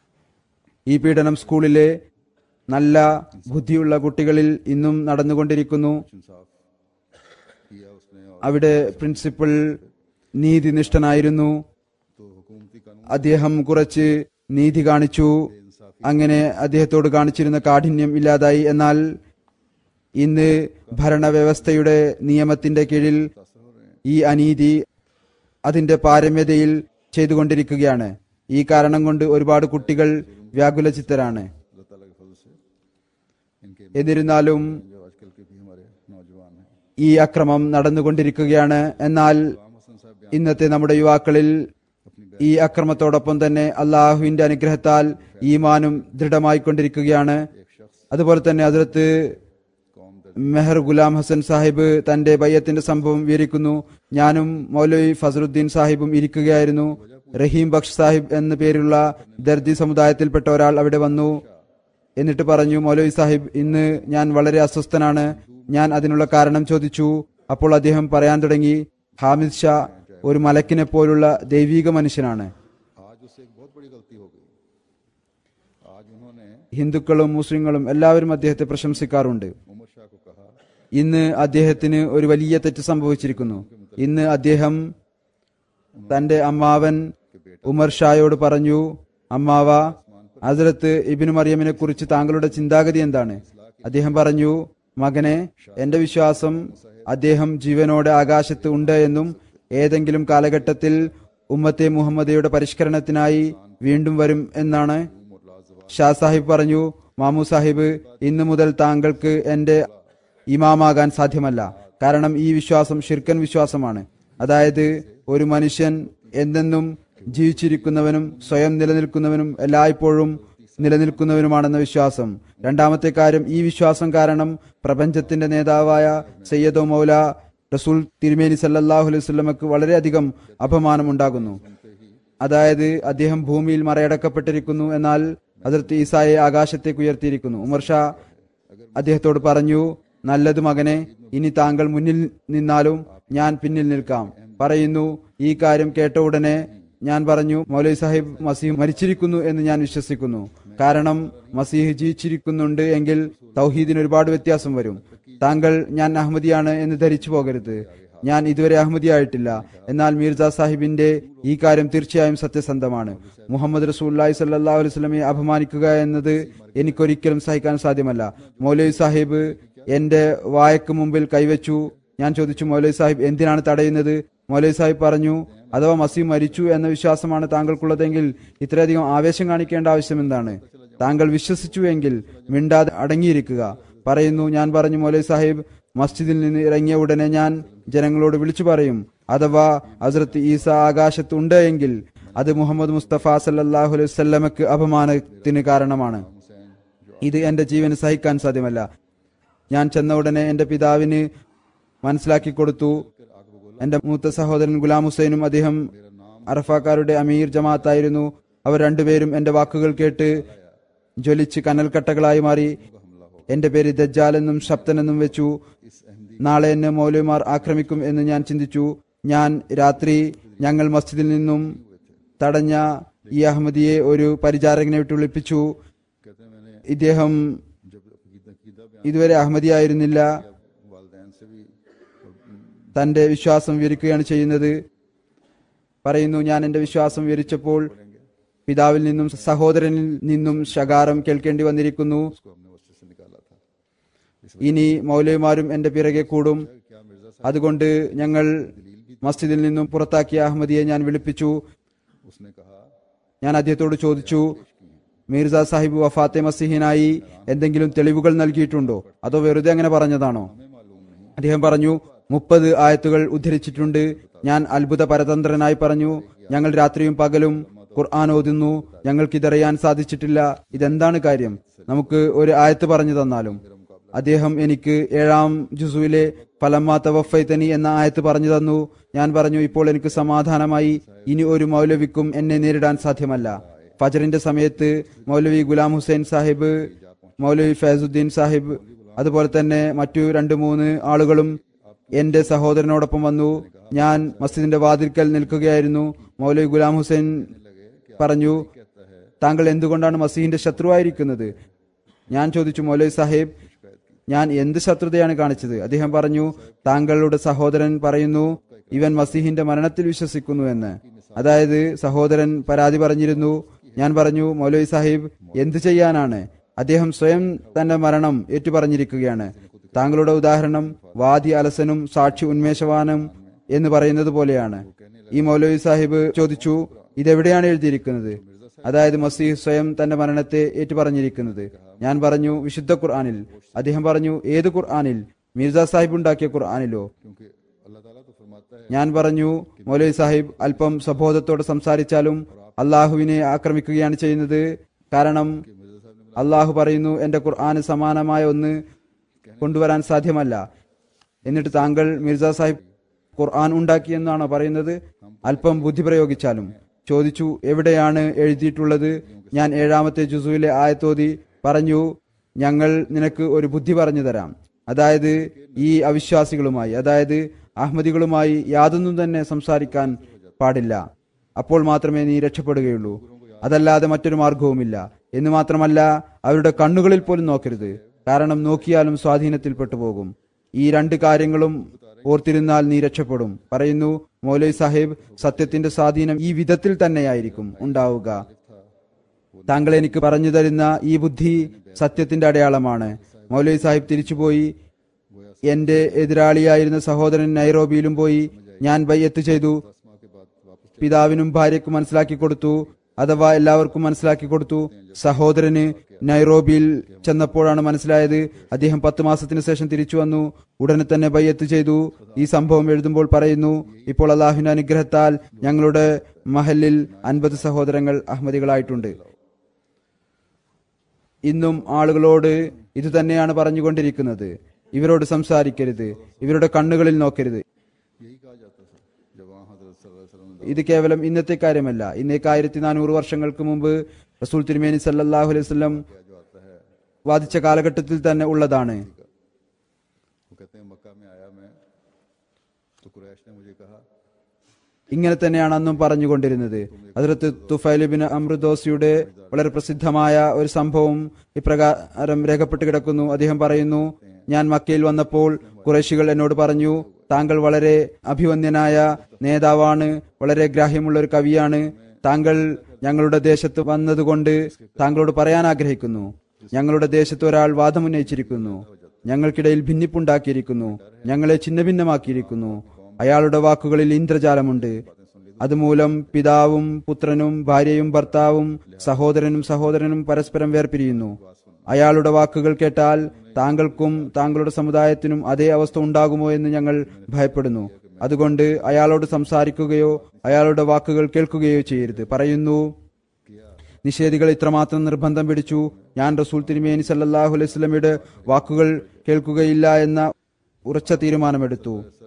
ഈ പീഡനം സ്കൂളിലെ നല്ല ബുദ്ധിയുള്ള കുട്ടികളിൽ ഇന്നും നടന്നുകൊണ്ടിരിക്കുന്നു इंसाफ किया उसने और അവിടെ പ്രിൻസിപ്പൽ നീതിനിഷ്ഠനായിരുന്നു तो हुकूमती कानून അദ്ദേഹം കുറച്ച് നീതി കാണിച്ചു അങ്ങനെ അദ്ദേഹത്തോട് കാണിച്ചിരുന്ന കാഠിന്യം ഇല്ലാതായി എന്നാൽ ഇന്ന് ഭരണവ്യവസ്ഥയുടെ നിയമത്തിന്റെ കീഴിൽ ഈ അനീതി അതിന്റെ പാരമ്യതയിൽ ചെയ്തുകൊണ്ടിരിക്കുകയാണ് ഈ കാരണം കൊണ്ട് ഒരുപാട് കുട്ടികൾ വ്യാകുലചിത്തരാണ് अल्लाह ताला के फजल से इनके എന്നിരുന്നാലും जो आजकल के भी हमारे नौजवान हैं ഈ അക്രമം നടന്നുകൊണ്ടിരിക്കുകയാണ് എന്നാൽ राम हसन साहब ഇന്നത്തെ നമ്മുടെ യുവാക്കളിൽ ഈ അക്രമത്തോടൊപ്പം തന്നെ അള്ളാഹുവിന്റെ അനുഗ്രഹത്താൽ ഈമാനും ദൃഢമായിക്കൊണ്ടിരിക്കുകയാണ് അതുപോലെ തന്നെ അതിർത്ത് कौम दर മെഹർ ഗുലാം ഹസൻ സാഹിബ് തന്റെ ബയ്യത്തിന്റെ സംഭവം വിവരിക്കുന്നു ഞാനും മൗലവി ഫസറുദ്ദീൻ സാഹിബും ഇരിക്കുകയായിരുന്നു റഹീം ബക്ഷ് സാഹിബ് എന്ന പേരുള്ള ദർദി സമുദായത്തിൽപ്പെട്ട ഒരാൾ അവിടെ വന്നു എന്നിട്ട് പറഞ്ഞു മൗലവി സാഹിബ് ഇന്ന് ഞാൻ വളരെ അസ്വസ്ഥനാണ് ഞാൻ അതിനുള്ള കാരണം ചോദിച്ചു അപ്പോൾ അദ്ദേഹം പറയാൻ തുടങ്ങി ഹാമിദ് ഷാ ഒരു മലക്കിനെ പോലുള്ള ദൈവീക മനുഷ്യനാണ് आज उससे एक बहुत बड़ी गलती हो गई आज उन्होंने ഹിന്ദുക്കളും മുസ്ലിങ്ങളും എല്ലാവരും അദ്ദേഹത്തെ പ്രശംസിക്കാറുണ്ട് उमर शाह को कहा ഇന്ന് അദ്ദേഹത്തിന് ഒരു വലിയ തെറ്റ് സംഭവിച്ചിരിക്കുന്നു ഇന്ന് അദ്ദേഹം തന്റെ അമ്മാവൻ ഉമർ ഷായോട് പറഞ്ഞു അമ്മാവ ഹസരത്ത് ഇബിനു മറിയമിനെ കുറിച്ച് താങ്കളുടെ ചിന്താഗതി എന്താണ് അദ്ദേഹം പറഞ്ഞു മകനെ എന്റെ വിശ്വാസം അദ്ദേഹം ജീവനോടെ ആകാശത്ത് ഉണ്ട് എന്നും ഏതെങ്കിലും കാലഘട്ടത്തിൽ ഉമ്മത്തെ മുഹമ്മദയുടെ പരിഷ്കരണത്തിനായി വീണ്ടും വരും എന്നാണ് ഷാ സാഹിബ് പറഞ്ഞു മാമു സാഹിബ് ഇന്നു മുതൽ താങ്കൾക്ക് എന്റെ ഇമാമാകാൻ സാധ്യമല്ല കാരണം ഈ വിശ്വാസം ഷിർക്കൻ വിശ്വാസമാണ് അതായത് ഒരു മനുഷ്യൻ എന്തെന്നും ജീവിച്ചിരിക്കുന്നവനും സ്വയം നിലനിൽക്കുന്നവനും എല്ലായ്പ്പോഴും നിലനിൽക്കുന്നവനുമാണെന്ന വിശ്വാസം രണ്ടാമത്തെ കാര്യം ഈ വിശ്വാസം കാരണം പ്രപഞ്ചത്തിന്റെ നേതാവായ സയ്യദോ മൗല റസൂൽ തിരുമേനി സല്ലല്ലാഹു അലൈഹി വസല്ലമക്ക് വളരെയധികം അപമാനം ഉണ്ടാകുന്നു അതായത് അദ്ദേഹം ഭൂമിയിൽ മറയടക്കപ്പെട്ടിരിക്കുന്നു എന്നാൽ അതിർത്തി ഈസായെ ആകാശത്തേക്ക് ഉയർത്തിയിരിക്കുന്നു ഉമർ ഷാ അദ്ദേഹത്തോട് പറഞ്ഞു നല്ലത് മകനെ ഇനി താങ്കൾ മുന്നിൽ നിന്നാലും ഞാൻ പിന്നിൽ നിൽക്കാം പറയുന്നു ഈ കാര്യം കേട്ട ഉടനെ ഞാൻ പറഞ്ഞു മൗലൈ സാഹിബ് മസീഹ് മരിച്ചിരിക്കുന്നു എന്ന് ഞാൻ വിശ്വസിക്കുന്നു കാരണം മസീഹ് ജീവിച്ചിരിക്കുന്നുണ്ട് എങ്കിൽ തൗഹീദിന് ഒരുപാട് വ്യത്യാസം വരും താങ്കൾ ഞാൻ അഹമ്മദിയാണ് എന്ന് ധരിച്ചു പോകരുത് ഞാൻ ഇതുവരെ അഹമ്മദിയായിട്ടില്ല എന്നാൽ മീർജ സാഹിബിന്റെ ഈ കാര്യം തീർച്ചയായും സത്യസന്ധമാണ് മുഹമ്മദ് റസൂല്ലായി സല്ലാ അലൈഹി സ്വലമെ അപമാനിക്കുക എന്നത് എനിക്കൊരിക്കലും സഹിക്കാൻ സാധ്യമല്ല മൗലവി സാഹിബ് എന്റെ വായക്ക് മുമ്പിൽ കൈവച്ചു ഞാൻ ചോദിച്ചു മൗലവി സാഹിബ് എന്തിനാണ് തടയുന്നത് മൗലവി സാഹിബ് പറഞ്ഞു അഥവാ മസീം മരിച്ചു എന്ന വിശ്വാസമാണ് താങ്കൾക്കുള്ളതെങ്കിൽ ഇത്രയധികം ആവേശം കാണിക്കേണ്ട ആവശ്യം എന്താണ് താങ്കൾ വിശ്വസിച്ചു എങ്കിൽ മിണ്ടാതെ അടങ്ങിയിരിക്കുക പറയുന്നു ഞാൻ പറഞ്ഞു മൗലവി സാഹിബ് മസ്ജിദിൽ നിന്ന് ഇറങ്ങിയ ഉടനെ ഞാൻ ജനങ്ങളോട് വിളിച്ചു പറയും അഥവാ ഹസ്രത്ത് ഈസ ആകാശത്ത് ഉണ്ട് എങ്കിൽ അത് മുഹമ്മദ് മുസ്തഫ സല്ലാഹു അലൈഹി വല്ലമക്ക് അപമാനത്തിന് കാരണമാണ് ഇത് എന്റെ ജീവന് സഹിക്കാൻ സാധ്യമല്ല ഞാൻ ചെന്ന ഉടനെ എന്റെ പിതാവിന് മനസ്സിലാക്കി കൊടുത്തു എന്റെ മൂത്ത സഹോദരൻ ഗുലാം ഹുസൈനും അദ്ദേഹം അറഫാക്കാരുടെ അമീർ ജമാഅത്തായിരുന്നു അവർ രണ്ടുപേരും എന്റെ വാക്കുകൾ കേട്ട് ജ്വലിച്ച് കനൽക്കട്ടകളായി മാറി എന്റെ പേര് ദജ്ജാൽ എന്നും ശബ്ദൻ എന്നും വെച്ചു നാളെ എന്നെ മൗലവിമാർ ആക്രമിക്കും എന്ന് ഞാൻ ചിന്തിച്ചു ഞാൻ രാത്രി ഞങ്ങൾ മസ്ജിദിൽ നിന്നും തടഞ്ഞ ഈ അഹമ്മദിയെ ഒരു പരിചാരകനെ വിട്ട് വിളിപ്പിച്ചു कहते हैं मैंने ഇദ്ദേഹം जब अकीदा अकीदा बयान ഇതുവരെ അഹമ്മദിയായിരുന്നില്ല वालदेन से भी തന്റെ വിശ്വാസം വിവരിക്കുകയാണ് ചെയ്യുന്നത് പറയുന്നു ഞാൻ എന്റെ വിശ്വാസം വിവരിച്ചപ്പോൾ പിതാവിൽ നിന്നും സഹോദരനിൽ നിന്നും ശകാരം കേൾക്കേണ്ടി വന്നിരിക്കുന്നു उसको हमने मस्जिद से निकाला था ഇനി മൗലവിമാരും എന്റെ പിറകെ കൂടും क्या मिर्जा അതുകൊണ്ട് ഞങ്ങൾ മസ്ജിദിൽ നിന്നും പുറത്താക്കിയ അഹമ്മദിയെ ഞാൻ വിളിപ്പിച്ചു साहब उसने कहा ഞാൻ അദ്ദേഹത്തോട് ചോദിച്ചു മീർസ സാഹിബ് വഫാത്തെ മസിഹിനായി എന്തെങ്കിലും തെളിവുകൾ നൽകിയിട്ടുണ്ടോ അതോ വെറുതെ അങ്ങനെ പറഞ്ഞതാണോ हमें मालूम नहीं അദ്ദേഹം പറഞ്ഞു മുപ്പത് ആയത്തുകൾ ഉദ്ധരിച്ചിട്ടുണ്ട് ഞാൻ അത്ഭുത പരതന്ത്രനായി പറഞ്ഞു ഞങ്ങൾ രാത്രിയും പകലും ഖുർആൻ ഓതുന്നു ഞങ്ങൾക്കിതറിയാൻ സാധിച്ചിട്ടില്ല ഇതെന്താണ് കാര്യം നമുക്ക് ഒരു ആയത്ത് പറഞ്ഞു തന്നാലും അദ്ദേഹം എനിക്ക് ഏഴാം ജുസുവിലെ ഫലമാ തവഫൈതനി എന്ന ആയത്ത് പറഞ്ഞു തന്നു ഞാൻ പറഞ്ഞു ഇപ്പോൾ എനിക്ക് സമാധാനമായി ഇനി ഒരു മൗലവിക്കും എന്നെ നേരിടാൻ സാധ്യമല്ല ഫജറിന്റെ സമയത്ത് മൗലവി ഗുലാം ഹുസൈൻ സാഹിബ് മൗലവി ഫൈസുദ്ദീൻ സാഹിബ് അതുപോലെ തന്നെ മറ്റു രണ്ട് മൂന്ന് ആളുകളും എന്റെ സഹോദരനോടൊപ്പം വന്നു ഞാൻ മസ്ജിദിന്റെ വാതിൽക്കൽ നിൽക്കുകയായിരുന്നു മൗലവി ഗുലാം ഹുസൈൻ പറഞ്ഞു താങ്കൾ എന്തുകൊണ്ടാണ് മസീഹിന്റെ ശത്രുവായിരിക്കുന്നത് ഞാൻ ചോദിച്ചു മൗലവി സാഹിബ് ഞാൻ എന്ത് ശത്രുതയാണ് കാണിച്ചത് അദ്ദേഹം പറഞ്ഞു താങ്കളുടെ സഹോദരൻ പറയുന്നു ഇവൻ മസീഹിന്റെ മരണത്തിൽ വിശ്വസിക്കുന്നു എന്ന് അതായത് സഹോദരൻ പരാതി പറഞ്ഞിരുന്നു ഞാൻ പറഞ്ഞു മൗലവി സാഹിബ് എന്ത് ചെയ്യാനാണ് അദ്ദേഹം സ്വയം തന്റെ മരണം ഏറ്റുപറഞ്ഞിരിക്കുകയാണ് താങ്കളുടെ ഉദാഹരണം വാദി അലസനും സാക്ഷി ഉന്മേഷവാനും എന്ന് പറയുന്നത് പോലെയാണ് ഈ മൗലവി സാഹിബ് ചോദിച്ചു ഇതെവിടെയാണ് എഴുതിയിരിക്കുന്നത് അതായത് മസീഹ് സ്വയം തന്റെ മരണത്തെ ഏറ്റുപറഞ്ഞിരിക്കുന്നത് ഞാൻ പറഞ്ഞു വിശുദ്ധ ഖുർആാനിൽ അദ്ദേഹം പറഞ്ഞു ഏത് ഖുർആാനിൽ മിർസ സാഹിബ് ഉണ്ടാക്കിയ ഖുർആാനിലോ क्योंकि अल्लाह ताला तो फरमाता है ഞാൻ പറഞ്ഞു മൗലവി സാഹിബ് അല്പം സ്വബോധത്തോടെ സംസാരിച്ചാലും അള്ളാഹുവിനെ ആക്രമിക്കുകയാണ് ചെയ്യുന്നത് കാരണം അള്ളാഹു പറയുന്നു എന്റെ ഖുർആന് സമാനമായ ഒന്ന് കൊണ്ടുവരാൻ സാധ്യമല്ല എന്നിട്ട് താങ്കൾ മിർസ സാഹിബ് ഖുർആൻ ഉണ്ടാക്കിയെന്നാണോ പറയുന്നത് അല്പം ബുദ്ധി പ്രയോഗിച്ചാലും ചോദിച്ചു എവിടെയാണ് എഴുതിയിട്ടുള്ളത് ഞാൻ ഏഴാമത്തെ ജുസുവിലെ ആയത്തോതി പറഞ്ഞു ഞങ്ങൾ നിനക്ക് ഒരു ബുദ്ധി പറഞ്ഞു തരാം അതായത് ഈ അവിശ്വാസികളുമായി അതായത് അഹമ്മദികളുമായി യാതൊന്നും തന്നെ സംസാരിക്കാൻ പാടില്ല അപ്പോൾ മാത്രമേ നീ രക്ഷപ്പെടുകയുള്ളൂ അതല്ലാതെ മറ്റൊരു മാർഗവുമില്ല എന്ന് മാത്രമല്ല അവരുടെ കണ്ണുകളിൽ പോലും നോക്കരുത് കാരണം നോക്കിയാലും സ്വാധീനത്തിൽപ്പെട്ടു പോകും ഈ രണ്ട് കാര്യങ്ങളും ഓർത്തിരുന്നാൽ നീ രക്ഷപ്പെടും പറയുന്നു മൗലൈ സാഹിബ് സത്യത്തിന്റെ സ്വാധീനം ഈ വിധത്തിൽ തന്നെയായിരിക്കും ഉണ്ടാവുക താങ്കൾ എനിക്ക് പറഞ്ഞു തരുന്ന ഈ ബുദ്ധി സത്യത്തിന്റെ അടയാളമാണ് മൗലവി സാഹിബ് തിരിച്ചുപോയി എന്റെ എതിരാളിയായിരുന്ന സഹോദരൻ നൈറോബിയിലും പോയി ഞാൻ ബയ്യത്ത് ചെയ്തു പിതാവിനും ഭാര്യയ്ക്കും മനസ്സിലാക്കി കൊടുത്തു അഥവാ എല്ലാവർക്കും മനസ്സിലാക്കി കൊടുത്തു സഹോദരന് നൈറോബിയിൽ ചെന്നപ്പോഴാണ് മനസ്സിലായത് അദ്ദേഹം പത്ത് മാസത്തിന് ശേഷം തിരിച്ചു വന്നു ഉടനെ തന്നെ ബയ്യത്ത് ചെയ്തു ഈ സംഭവം എഴുതുമ്പോൾ പറയുന്നു ഇപ്പോൾ അള്ളാഹുവിന്റെ അനുഗ്രഹത്താൽ ഞങ്ങളുടെ മഹലിൽ അൻപത് സഹോദരങ്ങൾ അഹമ്മദികളായിട്ടുണ്ട് ഇന്നും ആളുകളോട് ഇത് തന്നെയാണ് പറഞ്ഞുകൊണ്ടിരിക്കുന്നത് ഇവരോട് സംസാരിക്കരുത് ഇവരുടെ കണ്ണുകളിൽ നോക്കരുത് यही कहा जाता था जब वहाँ हजरत सल्लल्लाहु अलैहि वसल्लम ഇത് കേവലം ഇന്നത്തെ കാര്യമല്ല ഇന്നേക്ക് ആയിരത്തി നാനൂറ് വർഷങ്ങൾക്ക് മുമ്പ് റസൂൽ തിരുമേനി സല്ലാഹു അലൈഹി വസല്ലം जो आता है വാദിച്ച കാലഘട്ടത്തിൽ തന്നെ ഉള്ളതാണ് वो कहते हैं मक्का में आया मैं तो कुरैश ने मुझे कहा ഇങ്ങനെ തന്നെയാണ് അന്നും പറഞ്ഞുകൊണ്ടിരുന്നത് അതിർത്ത് തുഫൈലിബിൻ അമൃദോസിയുടെ വളരെ പ്രസിദ്ധമായ ഒരു സംഭവം ഇപ്രകാരം രേഖപ്പെട്ട് കിടക്കുന്നു അദ്ദേഹം പറയുന്നു ഞാൻ മക്കയിൽ വന്നപ്പോൾ കുറേശികൾ എന്നോട് പറഞ്ഞു താങ്കൾ വളരെ അഭിവന്യനായ നേതാവാണ് വളരെ ഗ്രാഹ്യമുള്ള ഒരു കവിയാണ് താങ്കൾ ഞങ്ങളുടെ ദേശത്ത് വന്നതുകൊണ്ട് താങ്കളോട് പറയാൻ ആഗ്രഹിക്കുന്നു ഞങ്ങളുടെ ദേശത്ത് ഒരാൾ വാദമുന്നയിച്ചിരിക്കുന്നു ഞങ്ങൾക്കിടയിൽ ഭിന്നിപ്പുണ്ടാക്കിയിരിക്കുന്നു ഞങ്ങളെ ഛിന്നഭിന്നമാക്കിയിരിക്കുന്നു അയാളുടെ വാക്കുകളിൽ ഇന്ദ്രജാലമുണ്ട് അതുമൂലം പിതാവും പുത്രനും ഭാര്യയും ഭർത്താവും സഹോദരനും സഹോദരനും പരസ്പരം വേർപിരിയുന്നു അയാളുടെ വാക്കുകൾ കേട്ടാൽ താങ്കൾക്കും താങ്കളുടെ സമുദായത്തിനും അതേ അവസ്ഥ ഉണ്ടാകുമോ എന്ന് ഞങ്ങൾ ഭയപ്പെടുന്നു അതുകൊണ്ട് അയാളോട് സംസാരിക്കുകയോ അയാളുടെ വാക്കുകൾ കേൾക്കുകയോ ചെയ്യരുത് പറയുന്നു നിഷേധികൾ ഇത്രമാത്രം നിർബന്ധം പിടിച്ചു ഞാൻ റസൂൽ തിരുമേനി സല്ലാഹു അലൈഹി സ്വലമിയുടെ വാക്കുകൾ കേൾക്കുകയില്ല എന്ന ഉറച്ച തീരുമാനമെടുത്തു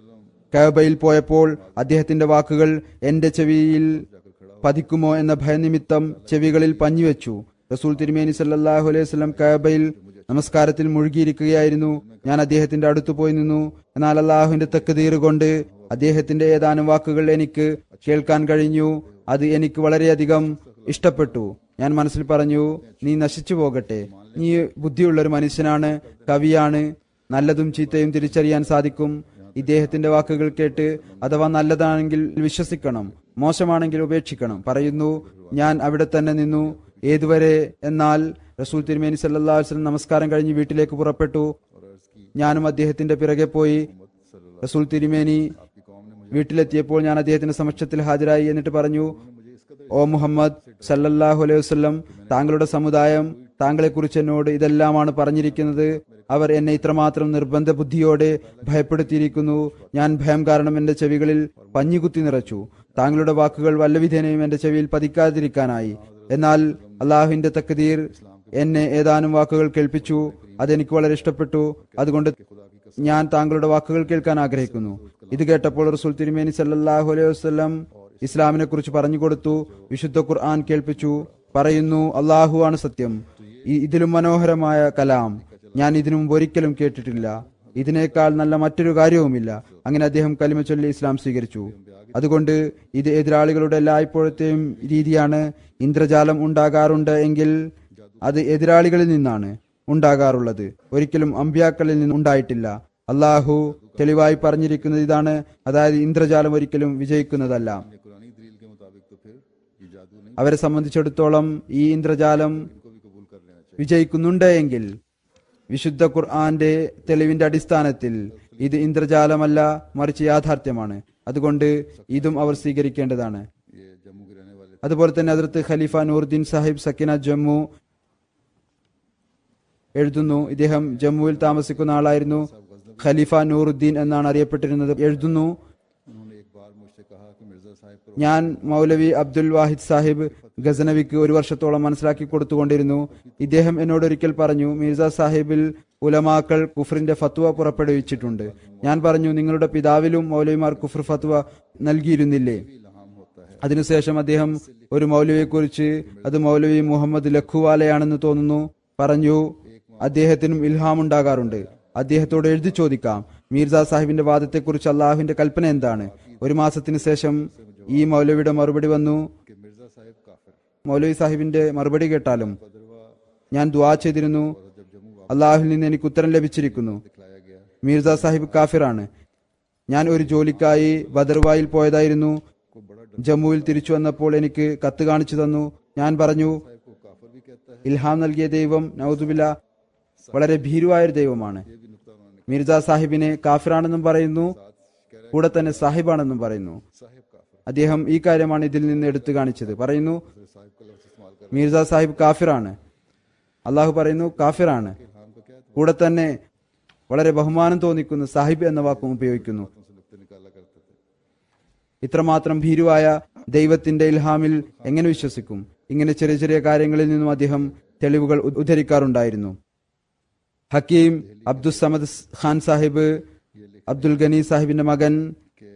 കബയിൽ പോയപ്പോൾ അദ്ദേഹത്തിന്റെ വാക്കുകൾ എന്റെ ചെവിയിൽ പതിക്കുമോ എന്ന ഭയനിമിത്തം ചെവികളിൽ പഞ്ഞുവെച്ചു റസൂൽ തിരുമേനി സല്ലല്ലാഹു അലൈഹി വസല്ലം കബയിൽ നമസ്കാരത്തിൽ മുഴുകിയിരിക്കുകയായിരുന്നു ഞാൻ അദ്ദേഹത്തിന്റെ അടുത്ത് പോയി നിന്നു എന്നാൽ അള്ളാഹുവിന്റെ തക്കതീർ കൊണ്ട് അദ്ദേഹത്തിന്റെ ഏതാനും വാക്കുകൾ എനിക്ക് കേൾക്കാൻ കഴിഞ്ഞു അത് എനിക്ക് വളരെയധികം ഇഷ്ടപ്പെട്ടു ഞാൻ മനസ്സിൽ പറഞ്ഞു നീ നശിച്ചു പോകട്ടെ നീ ബുദ്ധിയുള്ള ഒരു മനുഷ്യനാണ് കവിയാണ് നല്ലതും ചീത്തയും തിരിച്ചറിയാൻ സാധിക്കും ഇദ്ദേഹത്തിന്റെ വാക്കുകൾ കേട്ട് അഥവാ നല്ലതാണെങ്കിൽ വിശ്വസിക്കണം മോശമാണെങ്കിൽ ഉപേക്ഷിക്കണം പറയുന്നു ഞാൻ അവിടെ തന്നെ നിന്നു ഏതുവരെ എന്നാൽ റസൂൽ തിരുമേനി സല്ലല്ലാഹു അലൈഹി വസല്ലം നമസ്കാരം കഴിഞ്ഞ് വീട്ടിലേക്ക് പുറപ്പെട്ടു ഞാനും അദ്ദേഹത്തിന്റെ പിറകെ പോയി റസൂൽ തിരുമേനി വീട്ടിലെത്തിയപ്പോൾ ഞാൻ അദ്ദേഹത്തിന്റെ സമക്ഷത്തിൽ ഹാജരായി എന്നിട്ട് പറഞ്ഞു ഓ മുഹമ്മദ് സല്ലല്ലാഹു അലൈഹി വസല്ലം താങ്കളുടെ സമുദായം താങ്കളെക്കുറിച്ച് എന്നോട് ഇതെല്ലാമാണ് പറഞ്ഞിരിക്കുന്നത് അവർ എന്നെ ഇത്രമാത്രം നിർബന്ധ ബുദ്ധിയോടെ ഭയപ്പെടുത്തിയിരിക്കുന്നു ഞാൻ ഭയം കാരണം എന്റെ ചെവികളിൽ പഞ്ഞികുത്തി നിറച്ചു താങ്കളുടെ വാക്കുകൾ വല്ലവിധേനയും എന്റെ ചെവിയിൽ പതിക്കാതിരിക്കാനായി എന്നാൽ അള്ളാഹുവിന്റെ തക്കതീർ എന്നെ ഏതാനും വാക്കുകൾ കേൾപ്പിച്ചു അതെനിക്ക് വളരെ ഇഷ്ടപ്പെട്ടു അതുകൊണ്ട് ഞാൻ താങ്കളുടെ വാക്കുകൾ കേൾക്കാൻ ആഗ്രഹിക്കുന്നു ഇത് കേട്ടപ്പോൾ റസൂൽ തിരുമേനി സല്ലല്ലാഹു അലൈഹി വസല്ലം ഇസ്ലാമിനെ കുറിച്ച് പറഞ്ഞു കൊടുത്തു വിശുദ്ധ ഖുർആൻ കേൾപ്പിച്ചു പറയുന്നു അള്ളാഹു ആണ് സത്യം ഈ- ഇതിലും മനോഹരമായ കലാം ഞാൻ ഇതിനു മുമ്പ് ഒരിക്കലും കേട്ടിട്ടില്ല ഇതിനേക്കാൾ നല്ല മറ്റൊരു കാര്യവുമില്ല അങ്ങനെ അദ്ദേഹം കലിമ ചൊല്ലി ഇസ്ലാം സ്വീകരിച്ചു അതുകൊണ്ട് ഇത് എതിരാളികളുടെ എല്ലായ്പ്പോഴത്തെയും രീതിയാണ് ഇന്ദ്രജാലം ഉണ്ടാകാറുണ്ട് എങ്കിൽ അത് എതിരാളികളിൽ നിന്നാണ് ഉണ്ടാകാറുള്ളത് ഒരിക്കലും അമ്പ്യാക്കളിൽ നിന്ന് ഉണ്ടായിട്ടില്ല അള്ളാഹു തെളിവായി പറഞ്ഞിരിക്കുന്നത് ഇതാണ് അതായത് ഇന്ദ്രജാലം ഒരിക്കലും വിജയിക്കുന്നതല്ല ये कुरानी दलील के मुताबिक तो फिर ये जादू नहीं അവരെ സംബന്ധിച്ചിടത്തോളം ഈ ഇന്ദ്രജാലം को भी कबूल कर लेना चाहिए വിജയിക്കുന്നുണ്ട് എങ്കിൽ വിശുദ്ധ ഖുർആന്റെ തെളിവിന്റെ അടിസ്ഥാനത്തിൽ ഇത് ഇന്ദ്രജാലമല്ല മറിച്ച് യാഥാർത്ഥ്യമാണ് അതുകൊണ്ട് ഇതും അവർ സ്വീകരിക്കേണ്ടതാണ് ये जम्मू के रहने वाले അതുപോലെ തന്നെ അതിർത്ത് ഖലീഫ നൂറുദ്ദീൻ സാഹിബ് സക്കിന ജമ്മു എഴുതുന്നു ഇദ്ദേഹം ജമ്മുവിൽ താമസിക്കുന്ന ആളായിരുന്നു ഖലീഫ നൂറുദ്ദീൻ എന്നാണ് അറിയപ്പെട്ടിരുന്നത് എഴുതുന്നു उन्होंने एक बार मुझसे कहा कि मिर्जा साहब को ഞാൻ മൗലവി അബ്ദുൽ വാഹിദ് സാഹിബ് ഗസനവിക്ക് ഒരു വർഷത്തോളം മനസ്സിലാക്കി കൊടുത്തുകൊണ്ടിരുന്നു ഇദ്ദേഹം എന്നോട് ഒരിക്കൽ പറഞ്ഞു മിർസ സാഹിബിൽ ഉലമാക്കൾ കുഫറിന്റെ ഫത്വ പുറപ്പെടുവിച്ചിട്ടുണ്ട് ഞാൻ പറഞ്ഞു നിങ്ങളുടെ പിതാവിലും മൗലവിമാർ കുഫർ ഫത്വ നൽകിയിരുന്നില്ലേ इल्हाम होता है അതിനുശേഷം അദ്ദേഹം ഒരു മൗലവിയെക്കുറിച്ച് അത് മൗലവി മുഹമ്മദ് ലഖുവാലയാണെന്ന് തോന്നുന്നു പറഞ്ഞു അദ്ദേഹത്തിനും ഇൽഹാം ഉണ്ടാകാറുണ്ട് അദ്ദേഹത്തോട് എഴുതി ചോദിക്കാം മീർസ സാഹിബിന്റെ വാദത്തെക്കുറിച്ച് അള്ളാഹുവിന്റെ കൽപ്പന എന്താണ് ഒരു മാസത്തിന് ശേഷം ഈ മൗലവിയുടെ മറുപടി വന്നു कि मिर्जा साहब काफिर മൗലവി സാഹിബിന്റെ മറുപടി കേട്ടാലും बदरवा ഞാൻ ദ്വാ ചെയ്തിരുന്നു जब जम्मू അള്ളാഹുവിൽ നിന്ന് എനിക്ക് ഉത്തരം ലഭിച്ചിരിക്കുന്നു दिखलाया गया മീർസ സാഹിബ് കാഫിറാണ് ഞാൻ ഒരു ജോലിക്കായി ബദർവായിൽ പോയതായിരുന്നു को बड़ा ജമ്മുവിൽ തിരിച്ചു വന്നപ്പോൾ എനിക്ക് കത്ത് കാണിച്ചു തന്നു ഞാൻ പറഞ്ഞു साहब को काफिर भी कहता है ഇൽഹാം നൽകിയ ദൈവം നൌദുബില്ല വളരെ ഭീരുവായ ഒരു ദൈവമാണ് ये भी नुकता उन्होंने മിർജ സാഹിബിനെ കാഫിറാണെന്നും പറയുന്നു साथ कह रहे കൂടെ തന്നെ സാഹിബാണെന്നും പറയുന്നു साहिब काफिर അദ്ദേഹം ഈ കാര്യമാണ് ഇതിൽ നിന്ന് എടുത്തു കാണിച്ചത് പറയുന്നു फिर साहिब का लफ्ज इस्तेमाल कर മിർജ സാഹിബ് കാഫിറാണ് അള്ളാഹു പറയുന്നു കാഫിറാണ് इल्हाम का क्या കൂടെ തന്നെ വളരെ ബഹുമാനം തോന്നിക്കുന്ന സാഹിബ് എന്ന വാക്കും ഉപയോഗിക്കുന്നു तुमसे नुकते निकाला करते थे ഇത്രമാത്രം ഭീരുവായ ദൈവത്തിന്റെ ഇൽഹാമിൽ എങ്ങനെ വിശ്വസിക്കും ഇങ്ങനെ ചെറിയ ചെറിയ കാര്യങ്ങളിൽ നിന്നും അദ്ദേഹം തെളിവുകൾ ഉ- ഉദ്ധരിക്കാറുണ്ടായിരുന്നു ഹക്കീം അബ്ദുൽ സമദ് ഖാൻ സാഹിബ് അബ്ദുൽ ഗനി സാഹിബിന്റെ മകൻ कि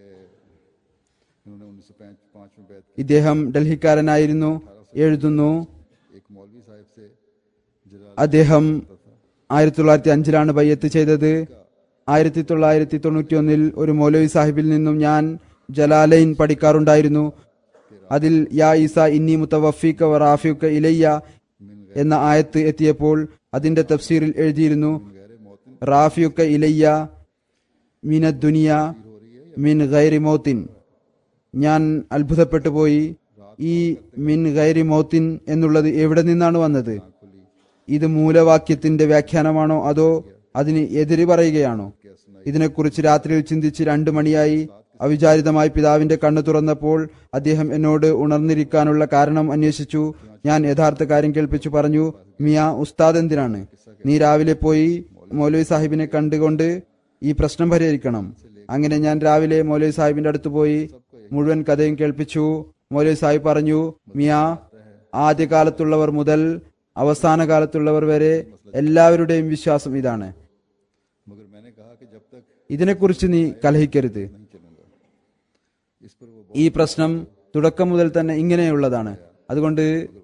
इन्होंने उन्नीस सौ पाँच में बैत ഇദ്ദേഹം ഡൽഹിക്കാരനായിരുന്നു എഴുതുന്നു की एक मौलवी साहब से जलाल അദ്ദേഹം ആയിരത്തി തൊള്ളായിരത്തി അഞ്ചിലാണ് ബയ്യത്ത് ചെയ്തത് ആയിരത്തി തൊള്ളായിരത്തി തൊണ്ണൂറ്റി ഒന്നിൽ ഒരു മൗലവി സാഹിബിൽ നിന്നും ഞാൻ ജലാലൈൻ പഠിക്കാറുണ്ടായിരുന്നു അതിൽ യാ ഈസ ഇന്നി മുത്തവഫീക്ക വ റാഫിക്ക ഇലയ്യ എന്ന ആയത്ത് എത്തിയപ്പോൾ അതിന്റെ തഫ്സീറിൽ എഴുതിയിരുന്നു റാഫിയുക്ക ഇലയ്യ മിന ദുനിയ മിൻ ഗൈരി മോത്തിൻ ഞാൻ അത്ഭുതപ്പെട്ടു പോയി ഈ മിൻ ഗൈരി മോത്തിൻ എന്നുള്ളത് എവിടെ നിന്നാണ് വന്നത് ഇത് മൂലവാക്യത്തിന്റെ വ്യാഖ്യാനമാണോ അതോ അതിന് എതിര് പറയുകയാണോ ഇതിനെക്കുറിച്ച് രാത്രിയിൽ ചിന്തിച്ച് രണ്ടു മണിയായി അവിചാരിതമായി പിതാവിന്റെ കണ്ണു തുറന്നപ്പോൾ അദ്ദേഹം എന്നോട് ഉണർന്നിരിക്കാനുള്ള കാരണം അന്വേഷിച്ചു ഞാൻ യഥാർത്ഥ കാര്യം കേൾപ്പിച്ചു പറഞ്ഞു മിയ ഉസ്താദ് എന്തിനാണ് നീ രാവിലെ പോയി മൗലവി സാഹിബിനെ കണ്ടുകൊണ്ട് ഈ പ്രശ്നം പരിഹരിക്കണം അങ്ങനെ ഞാൻ രാവിലെ മൗലവി സാഹിബിന്റെ അടുത്ത് പോയി മുഴുവൻ കഥയും കേൾപ്പിച്ചു മൗലവി സാഹിബ് പറഞ്ഞു മിയ ആദ്യകാലത്തുള്ളവർ മുതൽ അവസാന കാലത്തുള്ളവർ വരെ എല്ലാവരുടെയും വിശ്വാസം ഇതാണ് मगर मैंने कहा कि जब ഇതിനെക്കുറിച്ച് നീ കലഹിക്കരുത് नहीं चलूंगा इस पर वो ഈ പ്രശ്നം തുടക്കം മുതൽ തന്നെ ഇങ്ങനെയുള്ളതാണ് അതുകൊണ്ട്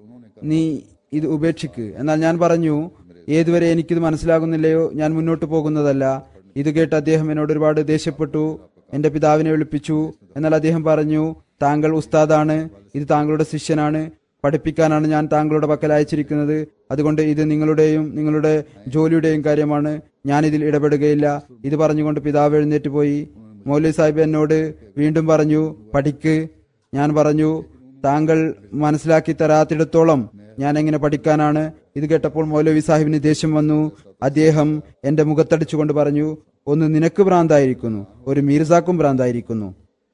നീ ഇത് ഉപേക്ഷിക്ക് എന്നാൽ ഞാൻ പറഞ്ഞു ഏതുവരെ എനിക്കിത് മനസ്സിലാകുന്നില്ലയോ ഞാൻ മുന്നോട്ട് പോകുന്നതല്ല ഇത് കേട്ട് അദ്ദേഹം എന്നോട് ഒരുപാട് ദേഷ്യപ്പെട്ടു എന്റെ പിതാവിനെ വിളിപ്പിച്ചു എന്നാൽ അദ്ദേഹം പറഞ്ഞു താങ്കൾ ഉസ്താദാണ് ഇത് താങ്കളുടെ ശിഷ്യനാണ് പഠിപ്പിക്കാനാണ് ഞാൻ താങ്കളുടെ പക്കൽ അയച്ചിരിക്കുന്നത് അതുകൊണ്ട് ഇത് നിങ്ങളുടെയും നിങ്ങളുടെ ജോലിയുടെയും കാര്യമാണ് ഞാൻ ഇതിൽ ഇടപെടുകയില്ല ഇത് പറഞ്ഞുകൊണ്ട് പിതാവ് എഴുന്നേറ്റ് പോയി മൗലവി സാഹിബ് എന്നോട് വീണ്ടും പറഞ്ഞു പഠിക്ക് ഞാൻ പറഞ്ഞു താങ്കൾ മനസ്സിലാക്കി തരാത്തിടത്തോളം ഞാൻ എങ്ങനെ പഠിക്കാനാണ് ഇത് കേട്ടപ്പോൾ മൗലവി സാഹിബിന് ദേഷ്യം വന്നു അദ്ദേഹം എന്റെ മുഖത്തടിച്ചുകൊണ്ട് പറഞ്ഞു ഒന്ന് നിനക്ക് ഭ്രാന്തായിരിക്കുന്നു ഒരു മീർസാക്കും ഭ്രാന്തായിരിക്കുന്നു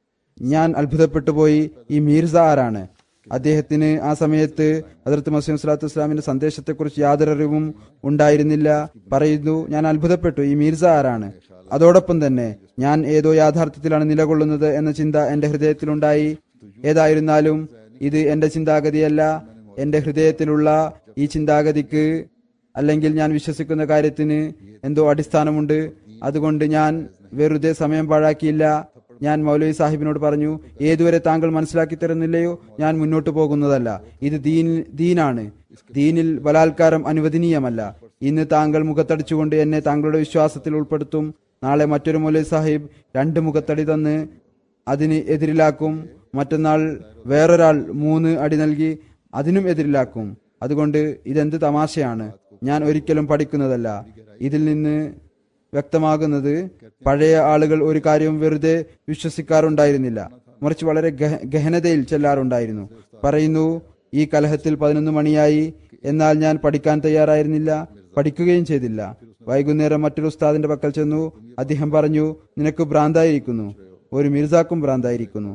ഞാൻ അത്ഭുതപ്പെട്ടു പോയി ഈ മീർസ ആരാണ് അദ്ദേഹത്തിന് ആ സമയത്ത് അതിർത്ത് മസീം സ്വലാത്തു ഇസ്ലാമിന്റെ സന്ദേശത്തെക്കുറിച്ച് യാതൊരു അറിവും ഉണ്ടായിരുന്നില്ല പറയുന്നു ഞാൻ അത്ഭുതപ്പെട്ടു ഈ മീർസ ആരാണ് അതോടൊപ്പം തന്നെ ഞാൻ ഏതോ യാഥാർത്ഥ്യത്തിലാണ് നിലകൊള്ളുന്നത് എന്ന ചിന്ത എന്റെ ഹൃദയത്തിലുണ്ടായി ഏതായിരുന്നാലും ഇത് എന്റെ ചിന്താഗതിയല്ല എന്റെ ഹൃദയത്തിലുള്ള ഈ ചിന്താഗതിക്ക് അല്ലെങ്കിൽ ഞാൻ വിശ്വസിക്കുന്ന കാര്യത്തിന് എന്തോ അടിസ്ഥാനമുണ്ട് അതുകൊണ്ട് ഞാൻ വെറുതെ സമയം പാഴാക്കിയില്ല ഞാൻ മൗലവി സാഹിബിനോട് പറഞ്ഞു ഏതുവരെ താങ്കൾ മനസ്സിലാക്കി തരുന്നില്ലയോ ഞാൻ മുന്നോട്ട് പോകുന്നതല്ല ഇത് ദീൻ ദീനാണ് ദീനിൽ ബലാത്കാരം അനുവദനീയമല്ല ഇന്ന് താങ്കൾ മുഖത്തടിച്ചുകൊണ്ട് എന്നെ താങ്കളുടെ വിശ്വാസത്തിൽ ഉൾപ്പെടുത്തും നാളെ മറ്റൊരു മൗലവി സാഹിബ് രണ്ട് മുഖത്തടി തന്ന് അതിന് എതിരിലാക്കും മറ്റന്നാൾ വേറൊരാൾ മൂന്ന് അടി നൽകി അതിനും എതിരിലാക്കും അതുകൊണ്ട് ഇതെന്ത് തമാശയാണ് ഞാൻ ഒരിക്കലും പഠിക്കുന്നതല്ല ഇതിൽ നിന്ന് വ്യക്തമാകുന്നത് പഴയ ആളുകൾ ഒരു കാര്യവും വെറുതെ വിശ്വസിക്കാറുണ്ടായിരുന്നില്ല മറിച്ച് വളരെ ഗഹ- ഗഹനതയിൽ ചെല്ലാറുണ്ടായിരുന്നു പറയുന്നു ഈ കലഹത്തിൽ പതിനൊന്ന് മണിയായി എന്നാൽ ഞാൻ പഠിക്കാൻ തയ്യാറായിരുന്നില്ല പഠിക്കുകയും ചെയ്തില്ല വൈകുന്നേരം മറ്റൊരു ഉസ്താദിന്റെ പക്കൽ ചെന്നു അദ്ദേഹം പറഞ്ഞു നിനക്ക് ഭ്രാന്തായിരിക്കുന്നു ഒരു മിർസാക്കും ഭ്രാന്തായിരിക്കുന്നു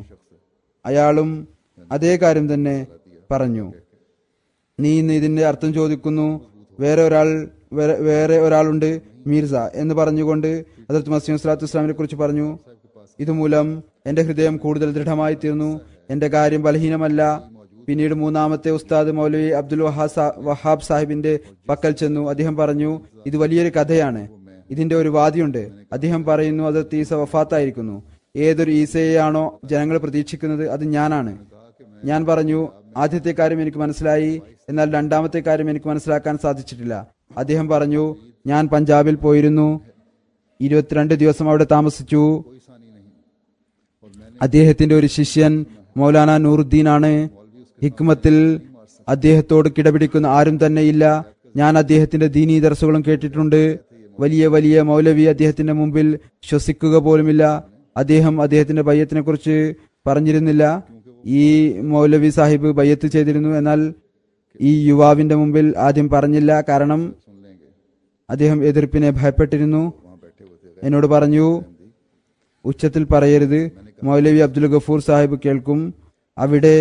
അയാളും അതേ കാര്യം തന്നെ പറഞ്ഞു നീ ഇന്ന് ഇതിന്റെ അർത്ഥം ചോദിക്കുന്നു വേറെ ഒരാൾ വേറെ- വേറെ ഒരാളുണ്ട് മീർസ എന്ന് പറഞ്ഞുകൊണ്ട് അതിർത്ത് മസീം സ്വലാത്തു ഇസ്ലാമിനെ കുറിച്ച് പറഞ്ഞു ഇതുമൂലം എന്റെ ഹൃദയം കൂടുതൽ ദൃഢമായി തീർന്നു എന്റെ കാര്യം ബലഹീനമല്ല പിന്നീട് മൂന്നാമത്തെ ഉസ്താദ് മൗലവി അബ്ദുൽ വഹാ സാ- വഹാബ് സാഹിബിന്റെ പക്കൽ ചെന്നു അദ്ദേഹം പറഞ്ഞു ഇത് വലിയൊരു കഥയാണ് ഇതിന്റെ ഒരു വാദിയുണ്ട് അദ്ദേഹം പറയുന്നു അത് ഈസ വഫാത്തായിരിക്കുന്നു ഏതൊരു ഈസയെയാണോ ജനങ്ങൾ പ്രതീക്ഷിക്കുന്നത് അത് ഞാനാണ് ഞാൻ പറഞ്ഞു ആദ്യത്തെ കാര്യം എനിക്ക് മനസ്സിലായി എന്നാൽ രണ്ടാമത്തെ കാര്യം എനിക്ക് മനസ്സിലാക്കാൻ സാധിച്ചിട്ടില്ല അദ്ദേഹം പറഞ്ഞു ഞാൻ പഞ്ചാബിൽ പോയിരുന്നു ഇരുപത്തിരണ്ട് ദിവസം അവിടെ താമസിച്ചു അദ്ദേഹത്തിന്റെ ഒരു ശിഷ്യൻ മൗലാന നൂറുദ്ദീൻ ആണ് ഹിക്മത്തിൽ അദ്ദേഹത്തോട് കിടപിടിക്കുന്ന ആരും തന്നെയില്ല ഞാൻ അദ്ദേഹത്തിന്റെ ദീനീ ദർസുകളും കേട്ടിട്ടുണ്ട് വലിയ വലിയ മൗലവി അദ്ദേഹത്തിന്റെ മുമ്പിൽ ശ്വസിക്കുക പോലുമില്ല അദ്ദേഹം അദ്ദേഹത്തിന്റെ ബയ്യത്തിനെ കുറിച്ച് പറഞ്ഞിരുന്നില്ല ഈ മൗലവി സാഹിബ് ബയ്യത്ത് ചെയ്തിരുന്നു എന്നാൽ ഈ യുവാവിന്റെ മുമ്പിൽ ആദ്യം പറഞ്ഞില്ല കാരണം അദ്ദേഹം എതിർപ്പിനെ ഭയപ്പെട്ടിരുന്നു എന്നോട് പറഞ്ഞു ഉച്ചത്തിൽ പറയരുത് മൗലവി അബ്ദുൽ ഗഫൂർ സാഹിബ് കേൾക്കും അവിടെ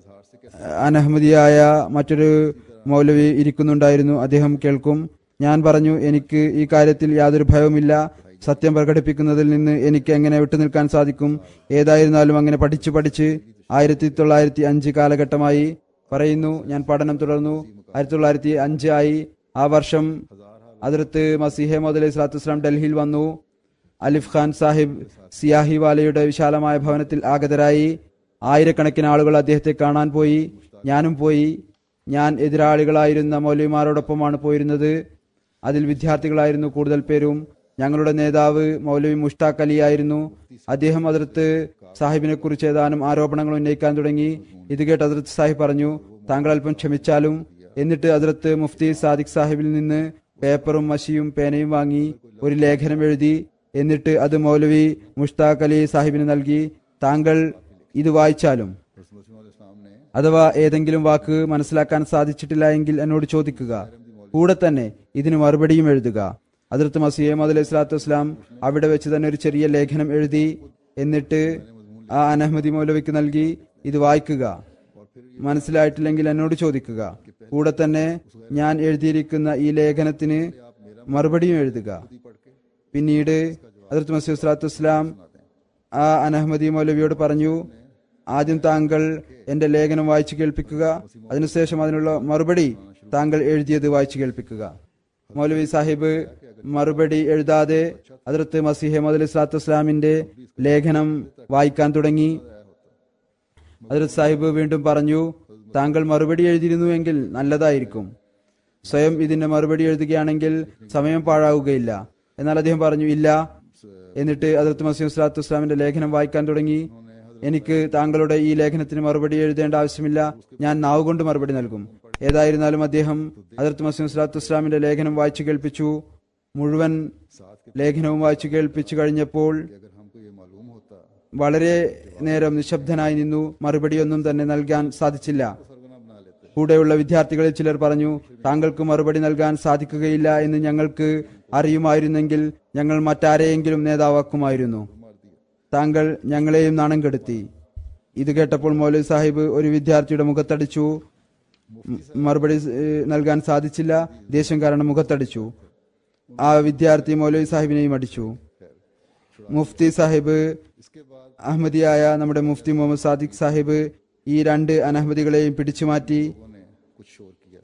അനഹമ്മദിയായ മറ്റൊരു മൗലവി ഇരിക്കുന്നുണ്ടായിരുന്നു അദ്ദേഹം കേൾക്കും ഞാൻ പറഞ്ഞു എനിക്ക് ഈ കാര്യത്തിൽ യാതൊരു ഭയവുമില്ല സത്യം പ്രകടിപ്പിക്കുന്നതിൽ നിന്ന് എനിക്ക് എങ്ങനെ വിട്ടുനിൽക്കാൻ സാധിക്കും ഏതായിരുന്നാലും അങ്ങനെ പഠിച്ചു പഠിച്ച് ആയിരത്തി തൊള്ളായിരത്തി അഞ്ച് കാലഘട്ടമായി പറയുന്നു ഞാൻ പഠനം തുടർന്നു ആയിരത്തി തൊള്ളായിരത്തി അഞ്ച് ആയി ആ വർഷം അതിർത്ത് മസീഹെ മോദ് അലൈഹി സ്വലാത്തു വസ്സലാം ഡൽഹിയിൽ വന്നു അലിഫ് ഖാൻ സാഹിബ് സിയാഹിവാലയുടെ വിശാലമായ ഭവനത്തിൽ ആഗതരായി ആയിരക്കണക്കിന് ആളുകൾ അദ്ദേഹത്തെ കാണാൻ പോയി ഞാനും പോയി ഞാൻ എതിരാളികളായിരുന്ന മൗലവിമാരോടൊപ്പമാണ് പോയിരുന്നത് അതിൽ വിദ്യാർത്ഥികളായിരുന്നു കൂടുതൽ പേരും ഞങ്ങളുടെ നേതാവ് മൗലവി മുഷ്താഖ് അലി ആയിരുന്നു അദ്ദേഹം അതിർത്ത് സാഹിബിനെ കുറിച്ച് ഏതാനും ആരോപണങ്ങൾ ഉന്നയിക്കാൻ തുടങ്ങി ഇത് കേട്ട് അതിർത്ത് സാഹിബ് പറഞ്ഞു താങ്കൾ അല്പം ക്ഷമിച്ചാലും എന്നിട്ട് അതിർത്ത് മുഫ്തി സാദിഖ് സാഹിബിൽ നിന്ന് പേപ്പറും മഷിയും പേനയും വാങ്ങി ഒരു ലേഖനം എഴുതി എന്നിട്ട് അത് മൗലവി മുഷ്താഖ് അലി സാഹിബിന് നൽകി താങ്കൾ ഇത് വായിച്ചാലും इस्लाम ने അഥവാ ഏതെങ്കിലും വാക്ക് മനസ്സിലാക്കാൻ സാധിച്ചിട്ടില്ല എങ്കിൽ എന്നോട് ചോദിക്കുക കൂടെ തന്നെ ഇതിന് മറുപടിയും എഴുതുക അതിർത്ത് മസീം അലൈഹി സ്വലാത്തു വസ്സലാം അവിടെ വെച്ച് തന്നെ ഒരു ചെറിയ ലേഖനം എഴുതി എന്നിട്ട് ആ അനഹമ്മദി മൗലവിക്ക് നൽകി ഇത് വായിക്കുക മനസ്സിലായിട്ടില്ലെങ്കിൽ എന്നോട് ചോദിക്കുക കൂടെ തന്നെ ഞാൻ എഴുതിയിരിക്കുന്ന ഈ ലേഖനത്തിന് മറുപടിയും എഴുതുക പിന്നീട് അതിർത്ത് മസീദ് സ്വലാത്തു വസ്സലാം ആ അനഹമ്മദി മൗലവിയോട് പറഞ്ഞു ആദ്യം താങ്കൾ എന്റെ ലേഖനം വായിച്ചു കേൾപ്പിക്കുക അതിനുശേഷം അതിനുള്ള മറുപടി താങ്കൾ എഴുതിയത് വായിച്ചു കേൾപ്പിക്കുക മൗലവി സാഹിബ് മറുപടി എഴുതാതെ അതിർത്ത് മസിഹെ മുതൽ ഇസ്ലാത്തു ഇസ്ലാമിന്റെ ലേഖനം വായിക്കാൻ തുടങ്ങി അതിർത്ത് സാഹിബ് വീണ്ടും പറഞ്ഞു താങ്കൾ മറുപടി എഴുതിയിരുന്നുവെങ്കിൽ നല്ലതായിരിക്കും സ്വയം ഇതിന്റെ മറുപടി എഴുതുകയാണെങ്കിൽ സമയം പാഴാവുകയില്ല എന്നാൽ അദ്ദേഹം പറഞ്ഞു ഇല്ല എന്നിട്ട് അതിർത്ത് മസീം സ്വലാത്തു ഇസ്ലാമിന്റെ ലേഖനം വായിക്കാൻ തുടങ്ങി എനിക്ക് താങ്കളുടെ ഈ ലേഖനത്തിന് മറുപടി എഴുതേണ്ട ആവശ്യമില്ല ഞാൻ നാവ് കൊണ്ട് മറുപടി നൽകും ഏതായിരുന്നാലും അദ്ദേഹം അതിർത്ത് മസീം സ്വലാത്തു ഇസ്ലാമിന്റെ ലേഖനം വായിച്ചു കേൾപ്പിച്ചു മുഴുവൻ ലേഖനവും വായിച്ചു കേൾപ്പിച്ചു കഴിഞ്ഞപ്പോൾ कि अगर हमको ये मालूम होता വളരെ നേരം നിശബ്ദനായി നിന്നു മറുപടിയൊന്നും തന്നെ നൽകാൻ സാധിച്ചില്ല सरगना बना लेते കൂടെയുള്ള വിദ്യാർത്ഥികളിൽ ചിലർ പറഞ്ഞു താങ്കൾക്ക് മറുപടി നൽകാൻ സാധിക്കുകയില്ല എന്ന് ഞങ്ങൾക്ക് അറിയുമായിരുന്നെങ്കിൽ ഞങ്ങൾ മറ്റാരെയെങ്കിലും നേതാവാക്കുമായിരുന്നു താങ്കൾ ഞങ്ങളെയും നാണം കെടുത്തി ഇത് കേട്ടപ്പോൾ മൗലവി സാഹിബ് ഒരു വിദ്യാർത്ഥിയുടെ മുഖത്തടിച്ചു മ- മറുപടി ഏഹ്, നൽകാൻ സാധിച്ചില്ല ദേഷ്യം കാരണം മുഖത്തടിച്ചു ആ വിദ്യാർത്ഥി മൗലവി സാഹിബിനെയും അടിച്ചു മുഫ്തി സാഹിബ് इसके बाद അഹമ്മദിയായ നമ്മുടെ മുഫ്തി മുഹമ്മദ് സാദിഖ് സാഹിബ് ഈ രണ്ട് അനഹമ്മദികളെയും പിടിച്ചു മാറ്റി उन्होंने कुछ शोर किया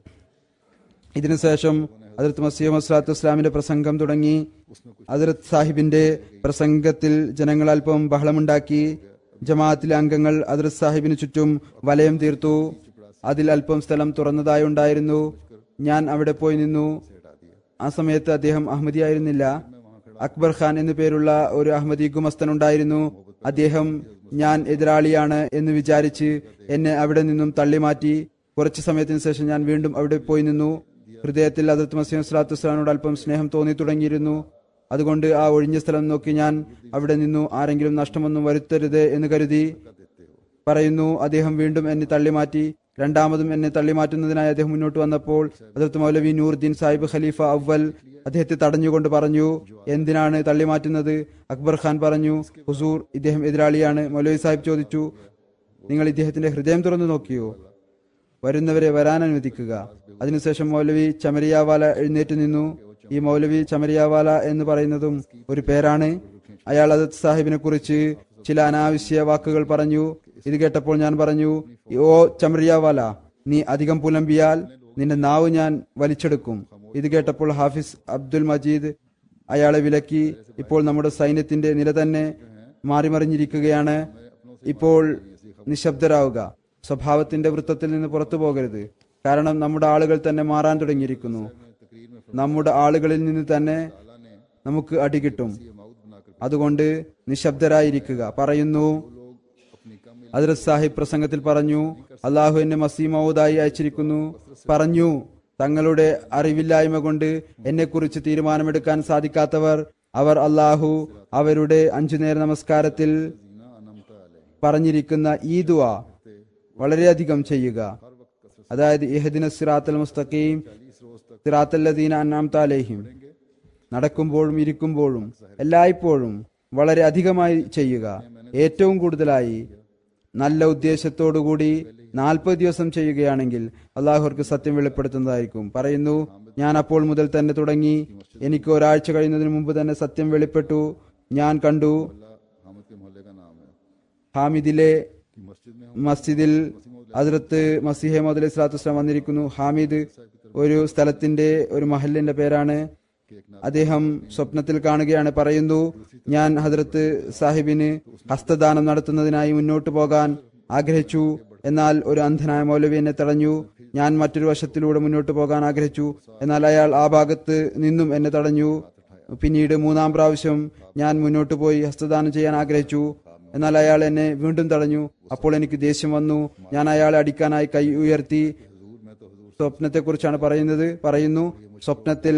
ഇതിനുശേഷം അതിർത്ത് മസീം അസ്ലാത്തു ഇസ്ലാമിന്റെ പ്രസംഗം തുടങ്ങി അതിർത്ത് സാഹിബിന്റെ പ്രസംഗത്തിൽ ജനങ്ങൾ അല്പം ബഹളമുണ്ടാക്കി ജമാഅത്തിലെ അംഗങ്ങൾ അതിർത്ത് സാഹിബിന് ചുറ്റും വലയം തീർത്തു അതിൽ അല്പം സ്ഥലം തുറന്നതായി ഉണ്ടായിരുന്നു ഞാൻ അവിടെ പോയി നിന്നു ആ സമയത്ത് അദ്ദേഹം അഹമ്മദിയായിരുന്നില്ല അക്ബർ ഖാൻ എന്നു പേരുള്ള ഒരു അഹമ്മദി ഗുമസ്തൻ ഉണ്ടായിരുന്നു അദ്ദേഹം ഞാൻ എതിരാളിയാണ് എന്ന് വിചാരിച്ച് എന്നെ അവിടെ നിന്നും തള്ളിമാറ്റി കുറച്ചു സമയത്തിന് ശേഷം ഞാൻ വീണ്ടും അവിടെ പോയി നിന്നു ഹൃദയത്തിൽ അതിർത്ത് മസീം സ്വലാത്തു വസ്സലാമിനോട് അല്പം സ്നേഹം തോന്നി തുടങ്ങിയിരുന്നു അതുകൊണ്ട് ആ ഒഴിഞ്ഞ സ്ഥലം നോക്കി ഞാൻ അവിടെ നിന്നു ആരെങ്കിലും നഷ്ടമൊന്നും വരുത്തരുത് എന്ന് കരുതി പറയുന്നു അദ്ദേഹം വീണ്ടും എന്നെ തള്ളിമാറ്റി രണ്ടാമതും എന്നെ തള്ളിമാറ്റുന്നതിനായി അദ്ദേഹം മുന്നോട്ട് വന്നപ്പോൾ അതിർത്ത് മൗലവി നൂറുദ്ദീൻ സാഹിബ് ഖലീഫ അവൽ അദ്ദേഹത്തെ തടഞ്ഞുകൊണ്ട് പറഞ്ഞു എന്തിനാണ് തള്ളിമാറ്റുന്നത് അക്ബർ ഖാൻ പറഞ്ഞു ഹുസൂർ ഇദ്ദേഹം എതിരാളിയാണ് മൗലവി സാഹിബ് ചോദിച്ചു നിങ്ങൾ ഇദ്ദേഹത്തിന്റെ ഹൃദയം തുറന്നു നോക്കിയോ വരുന്നവരെ വരാൻ അനുവദിക്കുക അതിനുശേഷം മൗലവി ചമരിയാവാല എഴുന്നേറ്റ് നിന്നു ഈ മൗലവി ചമരിയാവാല എന്ന് പറയുന്നതും ഒരു പേരാണ് അയാൾ അദത്ത് സാഹിബിനെ കുറിച്ച് ചില അനാവശ്യ വാക്കുകൾ പറഞ്ഞു ഇത് കേട്ടപ്പോൾ ഞാൻ പറഞ്ഞു ഓ ചമരിയാവാല നീ അധികം പുലമ്പിയാൽ നിന്റെ നാവ് ഞാൻ വലിച്ചെടുക്കും ഇത് കേട്ടപ്പോൾ ഹാഫിസ് അബ്ദുൽ മജീദ് അയാളെ വിലക്കി ഇപ്പോൾ നമ്മുടെ സൈന്യത്തിന്റെ നില തന്നെ മാറിമറിഞ്ഞിരിക്കുകയാണ് ഇപ്പോൾ നിശബ്ദരാവുക സ്വഭാവത്തിന്റെ വൃത്തത്തിൽ നിന്ന് പുറത്തു പോകരുത് കാരണം നമ്മുടെ ആളുകൾ തന്നെ മാറാൻ തുടങ്ങിയിരിക്കുന്നു നമ്മുടെ ആളുകളിൽ നിന്ന് തന്നെ നമുക്ക് അടി കിട്ടും അതുകൊണ്ട് നിശബ്ദരായിരിക്കുക പറയുന്നു ഹദ്രത് സാഹിബ് പ്രസംഗത്തിൽ പറഞ്ഞു അള്ളാഹു എന്നെ മസീമൌദായി അയച്ചിരിക്കുന്നു പറഞ്ഞു തങ്ങളുടെ അറിവില്ലായ്മ കൊണ്ട് എന്നെക്കുറിച്ച് തീരുമാനമെടുക്കാൻ സാധിക്കാത്തവർ അവർ അള്ളാഹു അവരുടെ അഞ്ചു നേര നമസ്കാരത്തിൽ പറഞ്ഞിരിക്കുന്ന ഈ ദുവ വളരെയധികം ചെയ്യുക അതായത് ഇഹദിന സിറാത്തൽ മുസ്തഖീം സിറാത്തല്ലദീന അന്നാംതാലേഹിം നടക്കുമ്പോഴും ഇരിക്കുമ്പോഴും എല്ലായ്പ്പോഴും വളരെ അധികമായി ചെയ്യുക ഏറ്റവും കൂടുതലായി നല്ല ഉദ്ദേശത്തോടുകൂടി നാൽപ്പത് ദിവസം ചെയ്യുകയാണെങ്കിൽ അള്ളാഹുർക്ക് സത്യം വെളിപ്പെടുത്തുന്നതായിരിക്കും പറയുന്നു ഞാൻ അപ്പോൾ മുതൽ തന്നെ തുടങ്ങി എനിക്ക് ഒരാഴ്ച കഴിയുന്നതിന് മുമ്പ് തന്നെ സത്യം വെളിപ്പെട്ടു ഞാൻ കണ്ടു हामिद के मोहल्ले का नाम है ഹാമിദിലെ कि मस्जिद में മസ്ജിദിൽ അതിർത്ത് മസിഹെ മുതലി സ്വലാത്തു വസ്സലാം വന്നിരിക്കുന്നു ഹാമിദ് ഒരു സ്ഥലത്തിന്റെ ഒരു മഹലിന്റെ പേരാണ് അദ്ദേഹം സ്വപ്നത്തിൽ കാണുകയാണ് പറയുന്നു ഞാൻ ഹദ്രത്ത് സാഹിബിന് ഹസ്തദാനം നടത്തുന്നതിനായി മുന്നോട്ട് പോകാൻ ആഗ്രഹിച്ചു എന്നാൽ ഒരു അന്ധനായ മൗലവി എന്നെ തടഞ്ഞു ഞാൻ മറ്റൊരു വശത്തിലൂടെ മുന്നോട്ട് പോകാൻ ആഗ്രഹിച്ചു എന്നാൽ അയാൾ ആ ഭാഗത്ത് നിന്നും എന്നെ തടഞ്ഞു പിന്നീട് മൂന്നാം പ്രാവശ്യം ഞാൻ മുന്നോട്ട് പോയി ഹസ്തദാനം ചെയ്യാൻ ആഗ്രഹിച്ചു എന്നാൽ അയാൾ എന്നെ വീണ്ടും തടഞ്ഞു അപ്പോൾ എനിക്ക് ദേഷ്യം വന്നു ഞാൻ അയാളെ അടിക്കാനായി കൈ ഉയർത്തി സ്വപ്നത്തെക്കുറിച്ചാണ് പറയുന്നത് പറയുന്നു സ്വപ്നത്തിൽ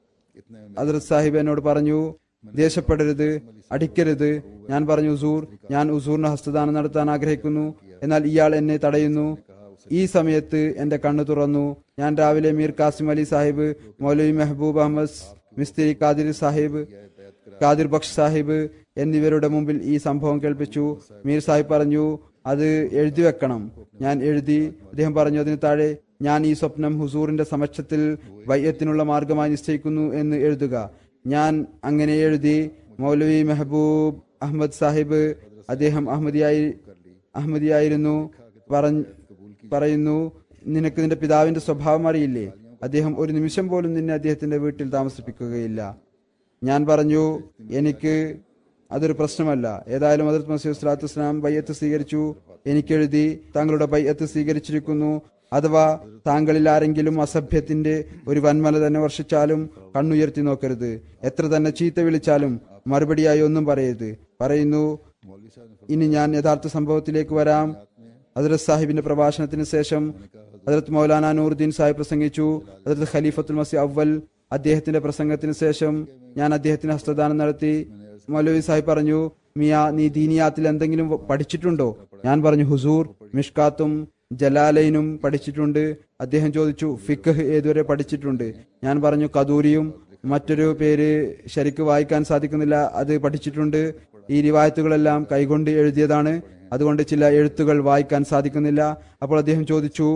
ഹദ്രത് സാഹിബ് എന്നോട് പറഞ്ഞു ദേഷ്യപ്പെടരുത് അടിക്കരുത് ഞാൻ പറഞ്ഞു ഉസൂർ ഞാൻ ഉസൂറിന് ഹസ്തദാനം നടത്താൻ ആഗ്രഹിക്കുന്നു എന്നാൽ ഇയാൾ എന്നെ തടയുന്നു ഈ സമയത്ത് എന്റെ കണ്ണു തുറന്നു ഞാൻ രാവിലെ മീർ കാസിം അലി സാഹിബ് മൗലവി മെഹബൂബ് അഹമ്മദ് മിസ്ത്രി കാദിർ സാഹിബ് കാദിർ ബക്ഷ് സാഹിബ് എന്നിവരുടെ മുമ്പിൽ ഈ സംഭവം കേൾപ്പിച്ചു മീർ സാഹിബ് പറഞ്ഞു അത് എഴുതി വെക്കണം ഞാൻ എഴുതി അദ്ദേഹം പറഞ്ഞു അതിന് താഴെ ഞാൻ ഈ സ്വപ്നം ഹുസൂറിന്റെ സമക്ഷത്തിൽ വയ്യത്തിനുള്ള മാർഗമായി നിശ്ചയിക്കുന്നു എന്ന് എഴുതുക ഞാൻ അങ്ങനെ എഴുതി മൗലവി മെഹബൂബ് അഹമ്മദ് സാഹിബ് അദ്ദേഹം അഹമ്മദിയായി അഹമ്മദിയായിരുന്നു പറഞ്ഞ് പറയുന്നു നിനക്ക് നിന്റെ പിതാവിന്റെ സ്വഭാവം അറിയില്ലേ അദ്ദേഹം ഒരു നിമിഷം പോലും നിന്നെ അദ്ദേഹത്തിന്റെ വീട്ടിൽ താമസിപ്പിക്കുകയില്ല ഞാൻ പറഞ്ഞു എനിക്ക് അതൊരു പ്രശ്നമല്ല ഏതായാലും ഹജറത് മസീദ് സ്വലാത്തു വസ്സലാം ബയ്യത്ത് സ്വീകരിച്ചു എനിക്കെഴുതി താങ്കളുടെ ബയ്യത്ത് സ്വീകരിച്ചിരിക്കുന്നു അഥവാ താങ്കളിൽ ആരെങ്കിലും അസഭ്യത്തിന്റെ ഒരു വൻമല തന്നെ വർഷിച്ചാലും കണ്ണുയർത്തി നോക്കരുത് എത്ര തന്നെ ചീത്ത വിളിച്ചാലും മറുപടിയായി ഒന്നും പറയരുത് പറയുന്നു मौलवी साहब ने ഇനി ഞാൻ യഥാർത്ഥ സംഭവത്തിലേക്ക് വരാം ഹജറത് സാഹിബിന്റെ പ്രഭാഷണത്തിന് ശേഷം ഹജറത് മൗലാന നൂറുദ്ദീൻ സാഹിബ് പ്രസംഗിച്ചു ഹജറത് ഖലീഫത്തുൽ മസി അവൽ അദ്ദേഹത്തിന്റെ പ്രസംഗത്തിന് ശേഷം ഞാൻ അദ്ദേഹത്തിന് ഹസ്തദാനം നടത്തി മൗലവി സാഹിബ് പറഞ്ഞു മിയ നീ ദീനിയാത്തിൽ എന്തെങ്കിലും പഠിച്ചിട്ടുണ്ടോ ഞാൻ പറഞ്ഞു ഹുസൂർ മിഷ്കാത്തും ജലാലൈനും പഠിച്ചിട്ടുണ്ട് അദ്ദേഹം ചോദിച്ചു ഫിഖ് ഏതുവരെ പഠിച്ചിട്ടുണ്ട് ഞാൻ പറഞ്ഞു കദൂരിയും മറ്റൊരു പേര് ശരിക്ക് വായിക്കാൻ സാധിക്കുന്നില്ല അത് പഠിച്ചിട്ടുണ്ട് ഈ റിവായത്തുകളെല്ലാം കൈകൊണ്ട് എഴുതിയതാണ് അതുകൊണ്ട് ചില എഴുത്തുകൾ വായിക്കാൻ സാധിക്കുന്നില്ല അപ്പോൾ അദ്ദേഹം ചോദിച്ചു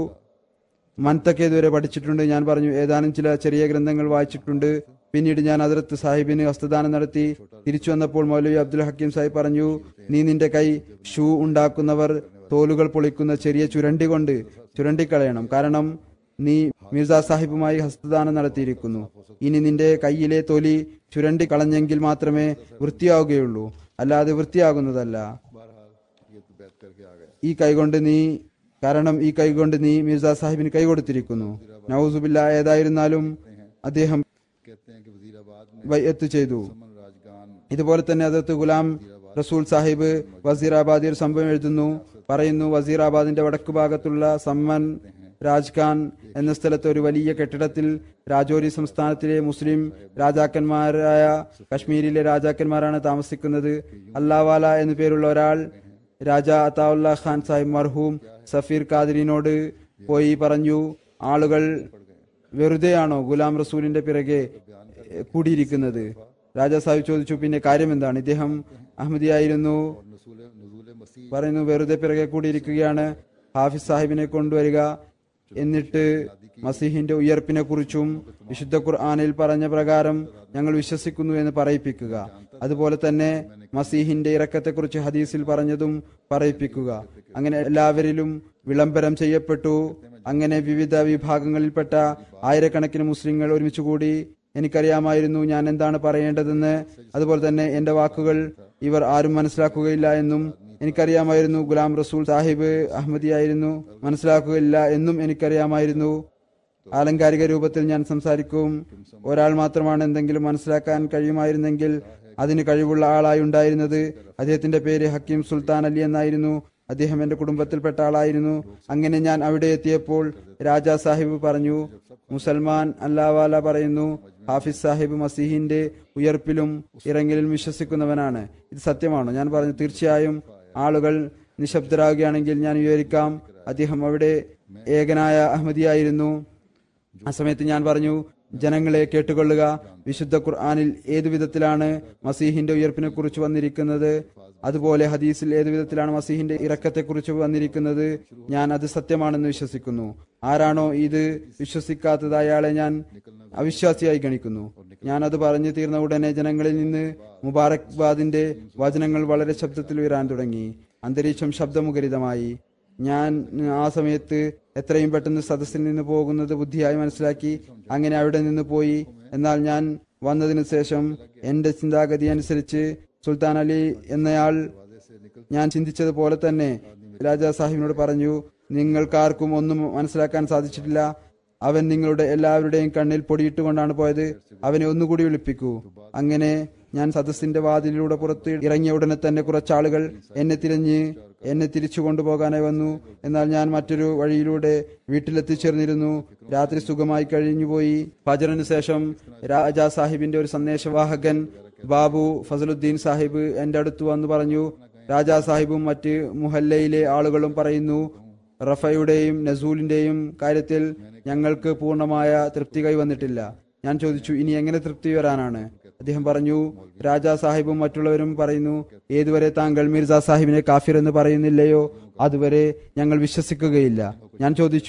മൻതക്ക് ഏതുവരെ പഠിച്ചിട്ടുണ്ട് ഞാൻ പറഞ്ഞു ഏതാനും ചില ചെറിയ ഗ്രന്ഥങ്ങൾ വായിച്ചിട്ടുണ്ട് പിന്നീട് ഞാൻ അതിർത്ത് സാഹിബിന് ഹസ്തദാനം നടത്തി തിരിച്ചു വന്നപ്പോൾ മൗലവി അബ്ദുൽ ഹക്കീം സാഹിബ് പറഞ്ഞു നീ നിന്റെ കൈ ഷൂ ഉണ്ടാക്കുന്നവർ തോലുകൾ പൊളിക്കുന്ന ചെറിയ ചുരണ്ടി കൊണ്ട് ചുരണ്ടിക്കളയണം കാരണം നീ മിർസ സാഹിബുമായി ഹസ്തദാനം നടത്തിയിരിക്കുന്നു ഇനി നിന്റെ കയ്യിലെ തൊലി ചുരണ്ടി കളഞ്ഞെങ്കിൽ മാത്രമേ വൃത്തിയാവുകയുള്ളൂ അല്ലാതെ വൃത്തിയാകുന്നതല്ല बहरहाल ये तो बैत करके आ गया ഈ കൈകൊണ്ട് നീ കാരണം ഈ കൈകൊണ്ട് നീ മിർസ സാഹിബിന് കൈ കൊടുത്തിരിക്കുന്നു നൌസുബില്ല ഏതായിരുന്നാലും അദ്ദേഹം कहते हैं कि वजीराबाद में ബൈഅത്ത് ചെയ്തു अमन राजगान ഇതുപോലെ തന്നെ അതത്ത് ഗുലാം റസൂൽ സാഹിബ് വസീറാബാദിൽ സംഭവം എഴുതുന്നു പറയുന്നു വസീറാബാദിന്റെ വടക്കു ഭാഗത്തുള്ള സമ്മൻ രാജ്ഖാൻ എന്ന സ്ഥലത്ത് ഒരു വലിയ കെട്ടിടത്തിൽ രാജോരി സംസ്ഥാനത്തിലെ മുസ്ലിം രാജാക്കന്മാരായ കശ്മീരിലെ രാജാക്കന്മാരാണ് താമസിക്കുന്നത് അല്ലാവാല എന്നു പേരുള്ള ഒരാൾ രാജ അതാവുല്ല ഖാൻ സാഹിബ് മർഹൂം സഫീർ ഖാദിരിനോട് പോയി പറഞ്ഞു ആളുകൾ വെറുതെയാണോ ഗുലാം റസൂലിന്റെ പിറകെ എ, കൂടിയിരിക്കുന്നത് രാജാ സാഹിബ് ചോദിച്ചു പിന്നെ കാര്യം എന്താണ് ഇദ്ദേഹം അഹമ്മദിയായിരുന്നു नसूल नजूल मसीह പറയുന്നു വെറുതെ പിറകെ കൂടിയിരിക്കുകയാണ് ഹാഫിസ് സാഹിബിനെ കൊണ്ടുവരിക എന്നിട്ട് മസീഹിന്റെ ഉയർപ്പിനെ കുറിച്ചും വിശുദ്ധ ഖുർആാനിൽ പറഞ്ഞ പ്രകാരം ഞങ്ങൾ വിശ്വസിക്കുന്നു എന്ന് പറയിപ്പിക്കുക അതുപോലെ തന്നെ മസീഹിന്റെ ഇറക്കത്തെക്കുറിച്ച് ഹദീസിൽ പറഞ്ഞതും പറയിപ്പിക്കുക അങ്ങനെ എല്ലാവരിലും വിളംബരം ചെയ്യപ്പെട്ടു അങ്ങനെ വിവിധ വിഭാഗങ്ങളിൽപ്പെട്ട ആയിരക്കണക്കിന് മുസ്ലിങ്ങൾ ഒരുമിച്ച് കൂടി എനിക്കറിയാമായിരുന്നു ഞാൻ എന്താണ് പറയേണ്ടതെന്ന് അതുപോലെ തന്നെ എന്റെ വാക്കുകൾ ഇവർ ആരും മനസ്സിലാക്കുകയില്ല എന്നും എനിക്കറിയാമായിരുന്നു ഗുലാം റസൂൽ സാഹിബ് അഹമ്മദിയായിരുന്നു മനസ്സിലാക്കുകയില്ല എന്നും എനിക്കറിയാമായിരുന്നു ആലങ്കാരിക രൂപത്തിൽ ഞാൻ സംസാരിക്കും ഒരാൾ മാത്രമാണ് എന്തെങ്കിലും മനസ്സിലാക്കാൻ കഴിയുമായിരുന്നെങ്കിൽ അതിന് കഴിവുള്ള ആളായി ഉണ്ടായിരുന്നത് അദ്ദേഹത്തിന്റെ പേര് ഹക്കീം സുൽത്താൻ അലി എന്നായിരുന്നു അദ്ദേഹം എന്റെ കുടുംബത്തിൽപ്പെട്ട ആളായിരുന്നു അങ്ങനെ ഞാൻ അവിടെ എത്തിയപ്പോൾ രാജാ സാഹിബ് പറഞ്ഞു മുസൽമാൻ അല്ലാവാല പറയുന്നു ഹാഫിസ് സാഹിബ് മസീഹിന്റെ ഉയർപ്പിലും ഇറങ്ങലിലും വിശ്വസിക്കുന്നവനാണ് ഇത് സത്യമാണോ ഞാൻ പറഞ്ഞു തീർച്ചയായും ആളുകൾ നിശബ്ദരാകുകയാണെങ്കിൽ ഞാൻ വിവരിക്കാം അദ്ദേഹം അവിടെ ഏകനായ അഹമ്മദിയായിരുന്നു ആ സമയത്ത് ഞാൻ പറഞ്ഞു ജനങ്ങളെ കേട്ടുകൊള്ളുക വിശുദ്ധ ഖുർആാനിൽ ഏതു വിധത്തിലാണ് മസീഹിന്റെ ഉയർപ്പിനെ കുറിച്ച് വന്നിരിക്കുന്നത് അതുപോലെ ഹദീസിൽ ഏതു വിധത്തിലാണ് മസീഹിന്റെ ഇറക്കത്തെക്കുറിച്ച് വന്നിരിക്കുന്നത് ഞാൻ അത് സത്യമാണെന്ന് വിശ്വസിക്കുന്നു ആരാണോ ഇത് വിശ്വസിക്കാത്തത് അയാളെ ഞാൻ അവിശ്വാസിയായി ഗണിക്കുന്നു ഞാൻ അത് പറഞ്ഞു തീർന്ന ഉടനെ ജനങ്ങളിൽ നിന്ന് മുബാറക്ബാദിന്റെ വചനങ്ങൾ വളരെ ശബ്ദത്തിൽ ഉയരാൻ തുടങ്ങി അന്തരീക്ഷം ശബ്ദമുഖരിതമായി ഞാൻ ആ സമയത്ത് എത്രയും പെട്ടെന്ന് സദസ്സിൽ നിന്ന് പോകുന്നത് ബുദ്ധിയായി മനസ്സിലാക്കി അങ്ങനെ അവിടെ നിന്ന് പോയി എന്നാൽ ഞാൻ വന്നതിന് ശേഷം എന്റെ ചിന്താഗതി അനുസരിച്ച് സുൽത്താൻ അലി എന്നയാൾ ഞാൻ ചിന്തിച്ചതുപോലെ തന്നെ രാജാ സാഹിബിനോട് പറഞ്ഞു നിങ്ങൾക്കാർക്കും ഒന്നും മനസ്സിലാക്കാൻ സാധിച്ചിട്ടില്ല അവൻ നിങ്ങളുടെ എല്ലാവരുടെയും കണ്ണിൽ പൊടിയിട്ടുകൊണ്ടാണ് പോയത് അവനെ ഒന്നുകൂടി വിളിപ്പിക്കൂ അങ്ങനെ ഞാൻ സദസ്സിന്റെ വാതിലിലൂടെ പുറത്ത് ഇറങ്ങിയ ഉടനെ തന്നെ കുറച്ചാളുകൾ എന്നെ തിരഞ്ഞ് എന്നെ തിരിച്ചു കൊണ്ടുപോകാനായി വന്നു എന്നാൽ ഞാൻ മറ്റൊരു വഴിയിലൂടെ വീട്ടിലെത്തിച്ചേർന്നിരുന്നു രാത്രി സുഖമായി കഴിഞ്ഞുപോയി ഫജറിന് ശേഷം രാജാ സാഹിബിന്റെ ഒരു സന്ദേശവാഹകൻ ബാബു ഫസലുദ്ദീൻ സാഹിബ് എന്റെ അടുത്ത് വന്നു പറഞ്ഞു രാജാ സാഹിബും മറ്റ് മുഹല്ലയിലെ ആളുകളും പറയുന്നു റഫയുടെയും നസൂലിന്റെയും കാര്യത്തിൽ ഞങ്ങൾക്ക് പൂർണ്ണമായ തൃപ്തി കൈവന്നിട്ടില്ല ഞാൻ ചോദിച്ചു ഇനി എങ്ങനെ തൃപ്തി വരാനാണ് അദ്ദേഹം പറഞ്ഞു രാജാ സാഹിബും മറ്റുള്ളവരും പറയുന്നു ഏതുവരെ താങ്കൾ മിർസ സാഹിബിനെ കാഫിർ എന്ന് പറയുന്നില്ലയോ അതുവരെ ഞങ്ങൾ വിശ്വസിക്കുകയില്ല ഞാൻ ചോദിച്ചു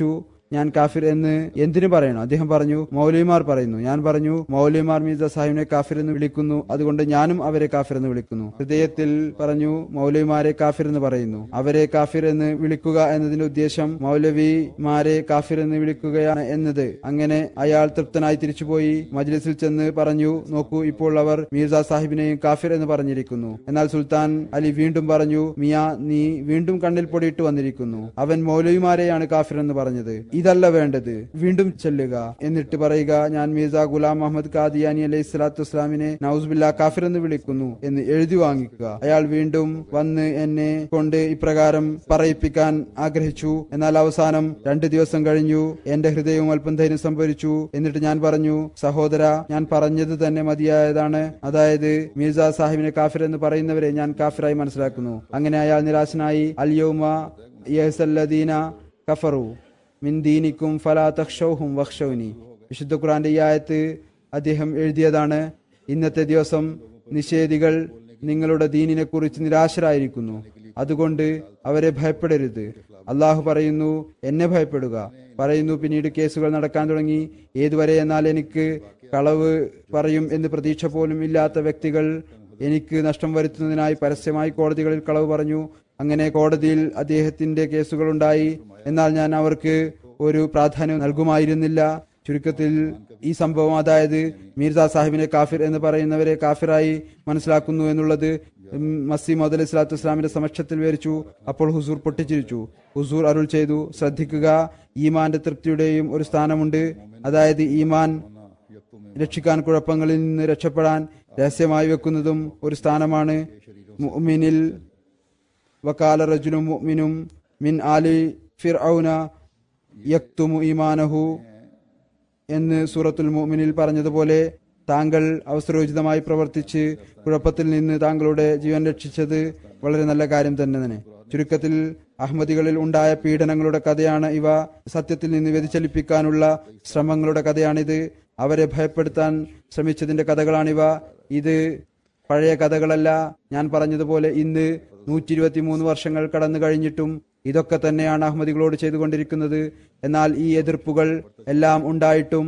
ഞാൻ കാഫിർ എന്ന് എന്തിനു പറയണം അദ്ദേഹം പറഞ്ഞു മൗലവിമാർ പറയുന്നു ഞാൻ പറഞ്ഞു മൗലവിമാർ മീർജ സാഹിബിനെ കാഫിർ എന്ന് വിളിക്കുന്നു അതുകൊണ്ട് ഞാനും അവരെ കാഫിർ എന്ന് വിളിക്കുന്നു ഹൃദയത്തിൽ പറഞ്ഞു മൗലവിമാരെ കാഫിർ എന്ന് പറയുന്നു അവരെ കാഫിർ എന്ന് വിളിക്കുക എന്നതിന്റെ ഉദ്ദേശം മൗലവിമാരെ കാഫിർ എന്ന് വിളിക്കുകയാണ് എന്നത് അങ്ങനെ അയാൾ തൃപ്തനായി തിരിച്ചുപോയി മജ്ലിസിൽ ചെന്ന് പറഞ്ഞു നോക്കൂ ഇപ്പോൾ അവർ മീർജ സാഹിബിനെയും കാഫിർ എന്ന് പറഞ്ഞിരിക്കുന്നു എന്നാൽ സുൽത്താൻ അലി വീണ്ടും പറഞ്ഞു മിയ നീ വീണ്ടും കണ്ണിൽ പൊടിയിട്ട് വന്നിരിക്കുന്നു അവൻ മൗലവിമാരെയാണ് കാഫിർ എന്ന് പറഞ്ഞത് ഇതല്ല വേണ്ടത് വീണ്ടും ചെല്ലുക എന്നിട്ട് പറയുക ഞാൻ മീർജ ഗുലാം മുഹമ്മദ് ഖാദിയാനി അലൈഹി സ്വലാത്തു വസ്സലാമിനെ നൌസ്ബില്ല കാഫിർ എന്ന് വിളിക്കുന്നു എന്ന് എഴുതി വാങ്ങിക്കുക അയാൾ വീണ്ടും വന്ന് എന്നെ കൊണ്ട് ഇപ്രകാരം പറയിപ്പിക്കാൻ ആഗ്രഹിച്ചു എന്നാൽ അവസാനം രണ്ടു ദിവസം കഴിഞ്ഞു എന്റെ ഹൃദയവും അല്പം ധൈര്യം സംഭരിച്ചു എന്നിട്ട് ഞാൻ പറഞ്ഞു സഹോദര ഞാൻ പറഞ്ഞത് തന്നെ മതിയായതാണ് അതായത് മീർജ സാഹിബിനെ കാഫിർ എന്ന് പറയുന്നവരെ ഞാൻ കാഫിറായി മനസ്സിലാക്കുന്നു അങ്ങനെ അയാൾ നിരാശനായി അൽയൗമ യഹ്സല്ലദീന കഫറു മിൻ ദീനിക്കും ഫലാ തഖ്ഷൗഹും വഖ്ഷൗനി വിശുദ്ധ ഖുർആന്റെ ഈ ആയത്ത് അദ്ദേഹം എഴുതിയതാണ് ഇന്നത്തെ ദിവസം നിഷേധികൾ നിങ്ങളുടെ ദീനിനെ കുറിച്ച് നിരാശരായിരിക്കുന്നു അതുകൊണ്ട് അവരെ ഭയപ്പെടരുത് അള്ളാഹു പറയുന്നു എന്നെ ഭയപ്പെടുക പറയുന്നു പിന്നീട് കേസുകൾ നടക്കാൻ തുടങ്ങി ഏതുവരെ എന്നാൽ എനിക്ക് കളവ് പറയും എന്ന് പ്രതീക്ഷ പോലും ഇല്ലാത്ത വ്യക്തികൾ എനിക്ക് നഷ്ടം വരുത്തുന്നതിനായി പരസ്യമായി കോടതികളിൽ കളവ് പറഞ്ഞു അങ്ങനെ കോടതിയിൽ അദ്ദേഹത്തിന്റെ കേസുകളുണ്ടായി എന്നാൽ ഞാൻ അവർക്ക് ഒരു പ്രാധാന്യം നൽകുമായിരുന്നില്ല ചുരുക്കത്തിൽ ഈ സംഭവം അതായത് മീർജ സാഹിബിനെ കാഫിർ എന്ന് പറയുന്നവരെ കാഫിറായി മനസ്സിലാക്കുന്നു എന്നുള്ളത് ഉം, മസീം അലി സ്വലാത്തു വസ്സലാമിന്റെ സമക്ഷത്തിൽ വിവരിച്ചു അപ്പോൾ ഹുസൂർ പൊട്ടിച്ചിരിച്ചു ഹുസൂർ അരുൾ ചെയ്തു ശ്രദ്ധിക്കുക ഈമാന്റെ തൃപ്തിയുടെയും ഒരു സ്ഥാനമുണ്ട് അതായത് ഈമാൻ രക്ഷിക്കാൻ കുഴപ്പങ്ങളിൽ നിന്ന് രക്ഷപ്പെടാൻ രഹസ്യമായി വെക്കുന്നതും ഒരു സ്ഥാനമാണ് മുഅ്മിനിൽ വക്കാല റജുലും മുഅ്മിനും മിൻ ആലി ഫിർഔന യക്തുമു ഈമാനഹു എന്ന് സൂറത്തുൽ മുഅ്മിനിൽ പറഞ്ഞതുപോലെ താങ്കൾ അവസരോചിതമായി പ്രവർത്തിച്ച് കുഴപ്പത്തിൽ നിന്ന് താങ്കളുടെ ജീവൻ രക്ഷിച്ചത് വളരെ നല്ല കാര്യം തന്നെ തന്നെ ചുരുക്കത്തിൽ അഹമ്മദികളിൽ ഉണ്ടായ പീഡനങ്ങളുടെ കഥയാണ് ഇവ സത്യത്തിൽ നിന്ന് വ്യതിചലിപ്പിക്കാനുള്ള ശ്രമങ്ങളുടെ കഥയാണിത് അവരെ ഭയപ്പെടുത്താൻ ശ്രമിച്ചതിന്റെ കഥകളാണിവ ഇത് പഴയ കഥകളല്ല ഞാൻ പറഞ്ഞതുപോലെ ഇന്ന് നൂറ്റി ഇരുപത്തി മൂന്ന് വർഷങ്ങൾ കടന്നു കഴിഞ്ഞിട്ടും ഇതൊക്കെ തന്നെയാണ് അഹമ്മദികളോട് ചെയ്തുകൊണ്ടിരിക്കുന്നത് എന്നാൽ ഈ എതിർപ്പുകൾ എല്ലാം ഉണ്ടായിട്ടും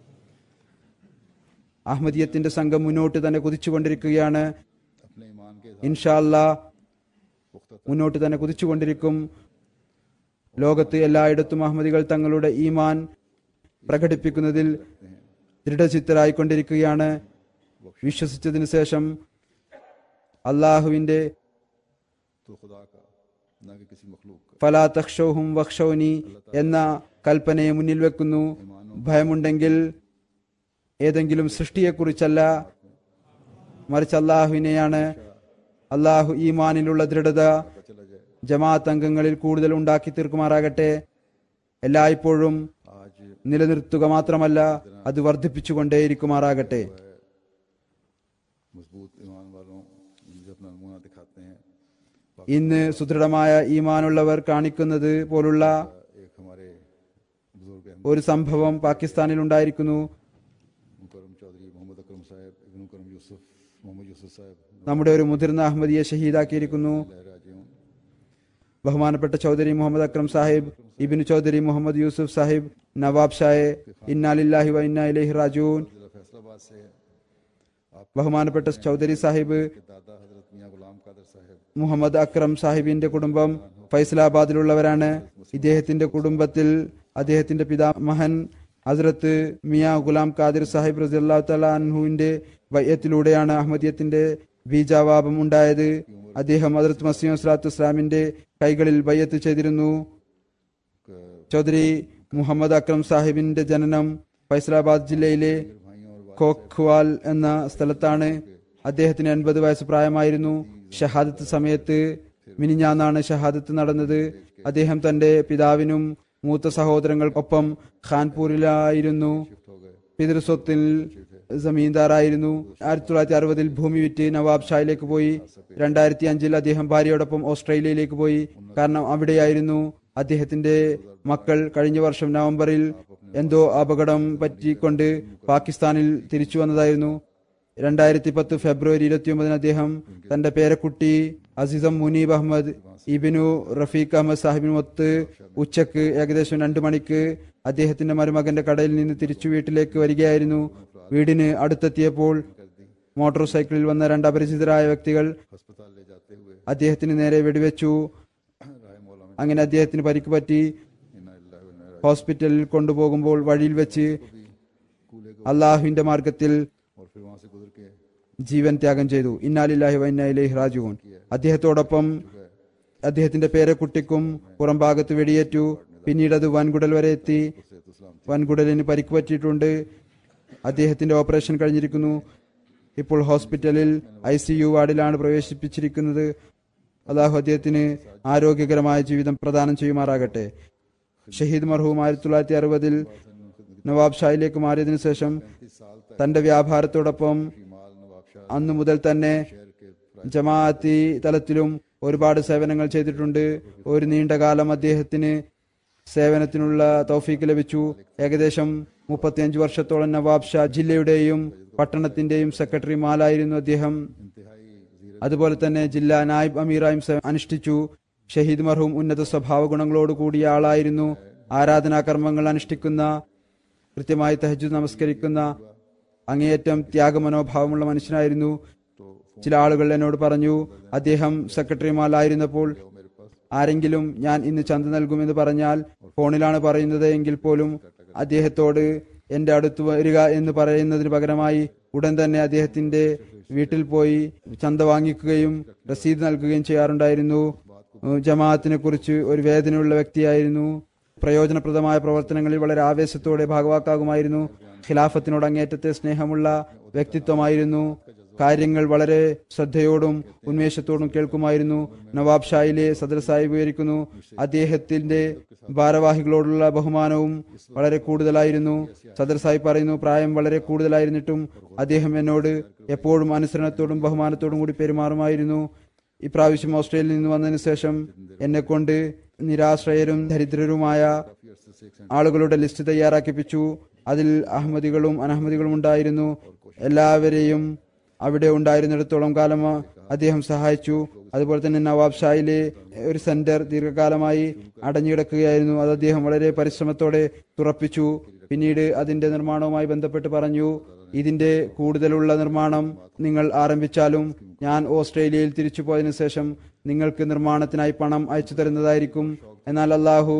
അഹമ്മദിയത്തിന്റെ സംഘം മുന്നോട്ട് തന്നെ കുതിച്ചുകൊണ്ടിരിക്കുകയാണ് अपने ईमान के ഇൻഷാല്ല മുന്നോട്ട് തന്നെ കുതിച്ചുകൊണ്ടിരിക്കും ലോകത്ത് എല്ലായിടത്തും അഹമ്മദികൾ തങ്ങളുടെ ഈമാൻ പ്രകടിപ്പിക്കുന്നതിൽ ദൃഢചിത്തരായിക്കൊണ്ടിരിക്കുകയാണ് വിശ്വസിച്ചതിനു ശേഷം അള്ളാഹുവിന്റെ तो खुदा का न कि किसी मखलूक का ഫലാ തക്ഷോഹും വക്ഷോനി എന്ന കൽപ്പനയെ മുന്നിൽ വെക്കുന്നു ഭയമുണ്ടെങ്കിൽ ഏതെങ്കിലും സൃഷ്ടിയെക്കുറിച്ചല്ല മറിച്ച് അള്ളാഹുവിനെയാണ് അള്ളാഹു ഈമാനിലുള്ള ദൃഢത चला जाए ജമാഅത്ത് അംഗങ്ങളിൽ കൂടുതൽ ഉണ്ടാക്കി തീർക്കുമാറാകട്ടെ എല്ലായ്പ്പോഴും आज നിലനിർത്തുക മാത്രമല്ല അത് വർദ്ധിപ്പിച്ചുകൊണ്ടേയിരിക്കുമാറാകട്ടെ मजबूत ईमान वालों जो अपना नमूना दिखाते हैं ഇന്ന് സുദൃഢമായ ഈമാനുള്ളവർ കാണിക്കുന്നത് പോലുള്ള एक हमारे बुजुर्ग अहमद ഒരു സംഭവം പാകിസ്ഥാനിൽ ഉണ്ടായിരിക്കുന്നു मुकरम चौधरी मोहम्मद अकरम साहब इब्न करम यूसुफ मोहम्मद यूसुफ साहब നമ്മുടെ ഒരു മുതിർന്ന അഹമ്മദിയെ ഷഹീദാക്കിയിരിക്കുന്നു लहराजियों ബഹുമാനപ്പെട്ട ചൗധരി മുഹമ്മദ് അക്രം സാഹിബ് ഇബിന് ചൗധരി മുഹമ്മദ് യൂസുഫ് സാഹിബ് നവാബ് ഷായെ ഇന്നാലില്ലാഹി വ ഇന്നാ ഇലൈഹി റാജൂൻ जिला फैसलाबाद से है ബഹുമാനപ്പെട്ട ചൗധരി സാഹിബ് कि दादा हजरत मियाँ गुलाम कादर साहब മുഹമ്മദ് അക്രം സാഹിബിന്റെ കുടുംബം ഫൈസലാബാദിലുള്ളവരാണ് ഇദ്ദേഹത്തിന്റെ കുടുംബത്തിൽ അദ്ദേഹത്തിന്റെ പിതാമഹൻ ഹസ്രത്ത് മിയ ഗുലാം ഖാദിർ സാഹിബ് റസിയല്ലാഹു തആല അൻഹുവിന്റെ വയ്യത്തിലൂടെയാണ് അഹമ്മദിയത്തിന്റെ ബീജാവാപം ഉണ്ടായത് അദ്ദേഹം ഹസ്രത്ത് മസീം സ്വലാത്തു ഇസ്ലാമിന്റെ കൈകളിൽ ബയ്യത്ത് ചെയ്തിരുന്നു ചൗധരി മുഹമ്മദ് അക്രം സാഹിബിന്റെ ജനനം ഫൈസലാബാദ് ജില്ലയിലെ കോഖ്വാൽ എന്ന സ്ഥലത്താണ് അദ്ദേഹത്തിന് എൺപത് വയസ്സ് പ്രായമായിരുന്നു ഷഹാദത്ത് സമയത്ത് മിനിഞ്ഞാന്നാണ് ഷഹാദത്ത് നടന്നത് അദ്ദേഹം തന്റെ പിതാവിനും മൂത്ത സഹോദരങ്ങൾക്കൊപ്പം ഖാൻപൂരിലായിരുന്നു പിതൃസ്വത്തിൽ ജമീന്ദാറായിരുന്നു ആയിരത്തി തൊള്ളായിരത്തി അറുപതിൽ ഭൂമി വിറ്റ് നവാബ് ഷായിലേക്ക് പോയി രണ്ടായിരത്തി അഞ്ചിൽ അദ്ദേഹം ഭാര്യയോടൊപ്പം ഓസ്ട്രേലിയയിലേക്ക് പോയി കാരണം അവിടെയായിരുന്നു അദ്ദേഹത്തിന്റെ മക്കൾ കഴിഞ്ഞ വർഷം നവംബറിൽ എന്തോ അപകടം പറ്റിക്കൊണ്ട് പാകിസ്ഥാനിൽ തിരിച്ചു വന്നതായിരുന്നു രണ്ടായിരത്തി പത്ത് ഫെബ്രുവരി ഇരുപത്തിയൊമ്പതിന് അദ്ദേഹം തന്റെ പേരക്കുട്ടി അസീസം മുനീബ് അഹമ്മദ് ഇബിനു റഫീഖ് അഹമ്മദ് സാഹിബിനുമൊത്ത് ഉച്ചക്ക് ഏകദേശം രണ്ടു മണിക്ക് അദ്ദേഹത്തിന്റെ മരുമകന്റെ കടയിൽ നിന്ന് തിരിച്ചു വീട്ടിലേക്ക് വരികയായിരുന്നു വീടിന് അടുത്തെത്തിയപ്പോൾ മോട്ടോർ സൈക്കിളിൽ വന്ന രണ്ട് അപരിചിതരായ വ്യക്തികൾ अस्पताल ले जाते हुए അദ്ദേഹത്തിന് നേരെ വെടിവെച്ചു राय मौला में അങ്ങനെ അദ്ദേഹത്തിന് പരിക്ക് പറ്റി इन्ना लिल्लाहि व इन्ना इलैहि ഹോസ്പിറ്റലിൽ കൊണ്ടുപോകുമ്പോൾ വഴിയിൽ വെച്ച് भी कूले को അള്ളാഹുവിന്റെ മാർഗത്തിൽ और फिर वहां से गुजर के ജീവൻ ത്യാഗം ചെയ്തു ഇന്നാലില്ലാഹി വൈനായിലേഹി റാജുവൻ അദ്ദേഹത്തോടൊപ്പം അദ്ദേഹത്തിന്റെ പേരക്കുട്ടിക്കും പുറം ഭാഗത്ത് വെടിയേറ്റു പിന്നീട് അത് വൻകുടൽ വരെ എത്തി सेहत इस्लाम വൻകുടലിന് പരിക്ക് പറ്റിയിട്ടുണ്ട് അദ്ദേഹത്തിന്റെ ഓപ്പറേഷൻ കഴിഞ്ഞിരിക്കുന്നു ഇപ്പോൾ ഹോസ്പിറ്റലിൽ ഐ സി യു വാർഡിലാണ് പ്രവേശിപ്പിച്ചിരിക്കുന്നത് അള്ളാഹു അദ്ദേഹത്തിന് ആരോഗ്യകരമായ ജീവിതം പ്രദാനം ചെയ്യുമാറാകട്ടെ ഷഹീദ് മർഹൂം ആയിരത്തി തൊള്ളായിരത്തി അറുപതിൽ നവാബ് ഷായിലേക്ക് മാറിയതിനു ശേഷം साल तक തന്റെ വ്യാപാരത്തോടൊപ്പം माल नवाब शाह അന്നു മുതൽ തന്നെ शहर के ജമാഅത്തി തലത്തിലും ഒരുപാട് സേവനങ്ങൾ ചെയ്തിട്ടുണ്ട് ഒരു നീണ്ട കാലം അദ്ദേഹത്തിന് സേവനത്തിനുള്ള തൗഫീക്ക് ലഭിച്ചു ഏകദേശം മുപ്പത്തിയഞ്ച് വർഷത്തോളം നവാബ് ഷാ ജില്ലയുടെയും പട്ടണത്തിന്റെയും സെക്രട്ടറിമാലായിരുന്നു അദ്ദേഹം इंतहाई जीरत അതുപോലെ തന്നെ ജില്ലാ നായിബ് അമീറായും സേവനം അനുഷ്ഠിച്ചു ഷഹീദ് മർഹൂം ഉന്നത സ്വഭാവ ഗുണങ്ങളോട് കൂടിയ ആളായിരുന്നു ആരാധനാ കർമ്മങ്ങൾ അനുഷ്ഠിക്കുന്ന കൃത്യമായി തഹജുദ് നമസ്കരിക്കുന്ന അങ്ങേയറ്റം ത്യാഗമനോഭാവമുള്ള മനുഷ്യനായിരുന്നു ചില ആളുകൾ എന്നോട് പറഞ്ഞു അദ്ദേഹം സെക്രട്ടറിമാരായിരുന്നപ്പോൾ मेरे पास ആരെങ്കിലും ഞാൻ ഇന്ന് ചന്ത നൽകുമെന്ന് പറഞ്ഞാൽ ഫോണിലാണ് പറയുന്നത് എങ്കിൽ പോലും അദ്ദേഹത്തോട് എന്റെ അടുത്ത് വരിക എന്ന് പറയുന്നതിന് പകരമായി ഉടൻ തന്നെ അദ്ദേഹത്തിന്റെ വീട്ടിൽ പോയി ചന്ത വാങ്ങിക്കുകയും രസീത് നൽകുകയും ചെയ്യാറുണ്ടായിരുന്നു ഏഹ് ജമാഅത്തിനെ കുറിച്ച് ഒരു വേദനയുള്ള വ്യക്തിയായിരുന്നു പ്രയോജനപ്രദമായ പ്രവർത്തനങ്ങളിൽ വളരെ ആവേശത്തോടെ ഭാഗവാക്കാകുമായിരുന്നു ഖിലാഫത്തിനോട് അങ്ങേറ്റത്തെ സ്നേഹമുള്ള വ്യക്തിത്വമായിരുന്നു കാര്യങ്ങൾ വളരെ ശ്രദ്ധയോടും ഉന്മേഷത്തോടും കേൾക്കുമായിരുന്നു നവാബ് ഷായിലെ സദർ സാഹിബ് വിവരിക്കുന്നു അദ്ദേഹത്തിന്റെ ഭാരവാഹികളോടുള്ള ബഹുമാനവും വളരെ കൂടുതലായിരുന്നു സദർ സാഹിബ് പറയുന്നു പ്രായം വളരെ കൂടുതലായിരുന്നിട്ടും അദ്ദേഹം എന്നോട് എപ്പോഴും അനുസരണത്തോടും ബഹുമാനത്തോടും കൂടി പെരുമാറുമായിരുന്നു ഇപ്രാവശ്യം ഓസ്ട്രേലിയയിൽ നിന്ന് വന്നതിന് ശേഷം എന്നെ കൊണ്ട് നിരാശ്രയരും ദരിദ്രരുമായ ആളുകളുടെ ലിസ്റ്റ് തയ്യാറാക്കിപ്പിച്ചു അതിൽ അഹമ്മദികളും അനഹമ്മദികളും ഉണ്ടായിരുന്നു എല്ലാവരെയും അവിടെ ഉണ്ടായിരുന്നിടത്തോളം കാലം അദ്ദേഹം സഹായിച്ചു അതുപോലെ തന്നെ നവാബ് ഷായിലെ ഒരു സെന്റർ ദീർഘകാലമായി അടഞ്ഞുകിടക്കുകയായിരുന്നു അത് അദ്ദേഹം വളരെ പരിശ്രമത്തോടെ തുറപ്പിച്ചു പിന്നീട് അതിന്റെ നിർമ്മാണവുമായി ബന്ധപ്പെട്ട് പറഞ്ഞു ഇതിന്റെ കൂടുതലുള്ള നിർമ്മാണം നിങ്ങൾ ആരംഭിച്ചാലും ഞാൻ ഓസ്ട്രേലിയയിൽ തിരിച്ചു പോയതിനു ശേഷം നിങ്ങൾക്ക് നിർമ്മാണത്തിനായി പണം അയച്ചു തരുന്നതായിരിക്കും എന്നാൽ അള്ളാഹു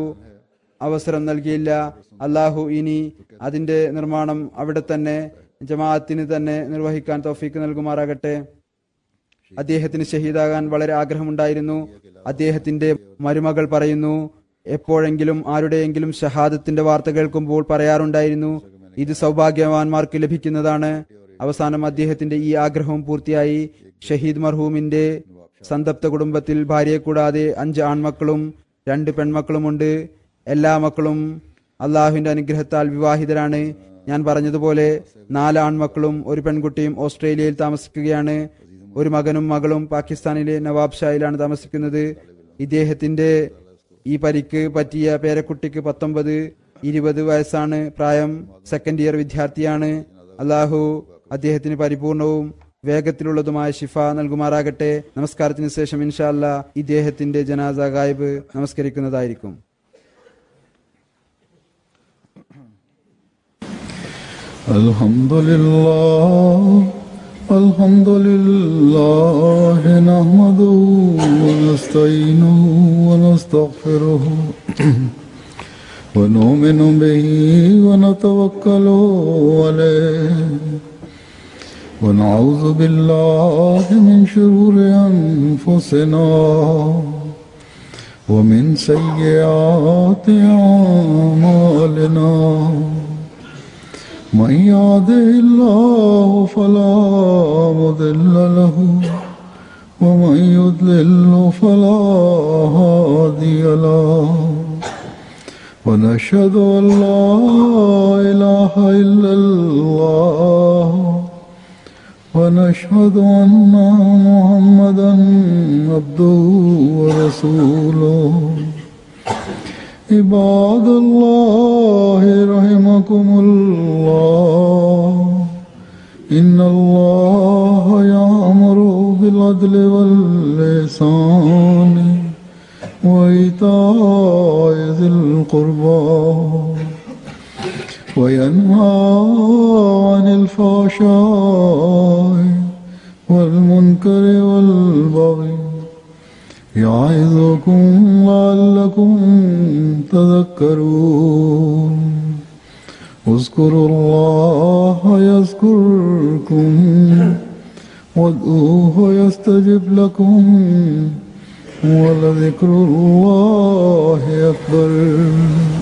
അവസരം നൽകിയില്ല അള്ളാഹു ഇനി അതിന്റെ നിർമ്മാണം അവിടെ തന്നെ ജമാഅത്തിന് തന്നെ നിർവഹിക്കാൻ തൗഫീക്ക് നൽകുമാറാകട്ടെ അദ്ദേഹത്തിന് ഷഹീദാകാൻ വളരെ ആഗ്രഹമുണ്ടായിരുന്നു അദ്ദേഹത്തിന്റെ മരുമകൾ പറയുന്നു എപ്പോഴെങ്കിലും ആരുടെയെങ്കിലും ഷഹാദത്തിന്റെ വാർത്ത കേൾക്കുമ്പോൾ പറയാറുണ്ടായിരുന്നു ഇത് സൗഭാഗ്യവാന്മാർക്ക് ലഭിക്കുന്നതാണ് അവസാനം അദ്ദേഹത്തിന്റെ ഈ ആഗ്രഹവും പൂർത്തിയായി ഷഹീദ് മർഹൂമിന്റെ സന്തപ്ത കുടുംബത്തിൽ ഭാര്യയെ കൂടാതെ അഞ്ച് ആൺമക്കളും രണ്ട് പെൺമക്കളുമുണ്ട് എല്ലാ മക്കളും അള്ളാഹുവിന്റെ അനുഗ്രഹത്താൽ വിവാഹിതരാണ് ഞാൻ പറഞ്ഞതുപോലെ നാല് ആൺമക്കളും ഒരു പെൺകുട്ടിയും ഓസ്ട്രേലിയയിൽ താമസിക്കുകയാണ് ഒരു മകനും മകളും പാകിസ്ഥാനിലെ നവാബ് ഷായിലാണ് താമസിക്കുന്നത് ഇദ്ദേഹത്തിന്റെ ഈ പരിക്ക് പറ്റിയ പേരക്കുട്ടിക്ക് പത്തൊമ്പത് ഇരുപത് വയസ്സാണ് പ്രായം സെക്കൻഡ് ഇയർ വിദ്യാർത്ഥിയാണ് അള്ളാഹു അദ്ദേഹത്തിന് പരിപൂർണവും വേഗത്തിലുള്ളതുമായ ഷിഫ നൽകുമാറാകട്ടെ നമസ്കാരത്തിന് ശേഷം ഇൻഷാല്ല ഇദ്ദേഹത്തിന്റെ ജനാസ ഗായിബ് നമസ്കരിക്കുന്നതായിരിക്കും الحمد لله الحمد لله نحمده ونستعينه ونستغفره ونؤمن به ونتوكل عليه ونعوذ بالله من شرور أنفسنا ومن سيئات أعمالنا من يهده الله فلا مضل له ومن يضلل فلا هادي له ونشهد أن لا إله إلا الله ونشهد أن محمدا عبده ورسوله عباد الله رحمكم الله إن الله يأمر بالعدل واللسان وإيتاء ذي القربى وينهى عن الفحشاء والمنكر والبغي يعظكم لعلكم تذكرون اذكروا الله يذكركم وادعوه يستجب لكم ولذكر الله أكبر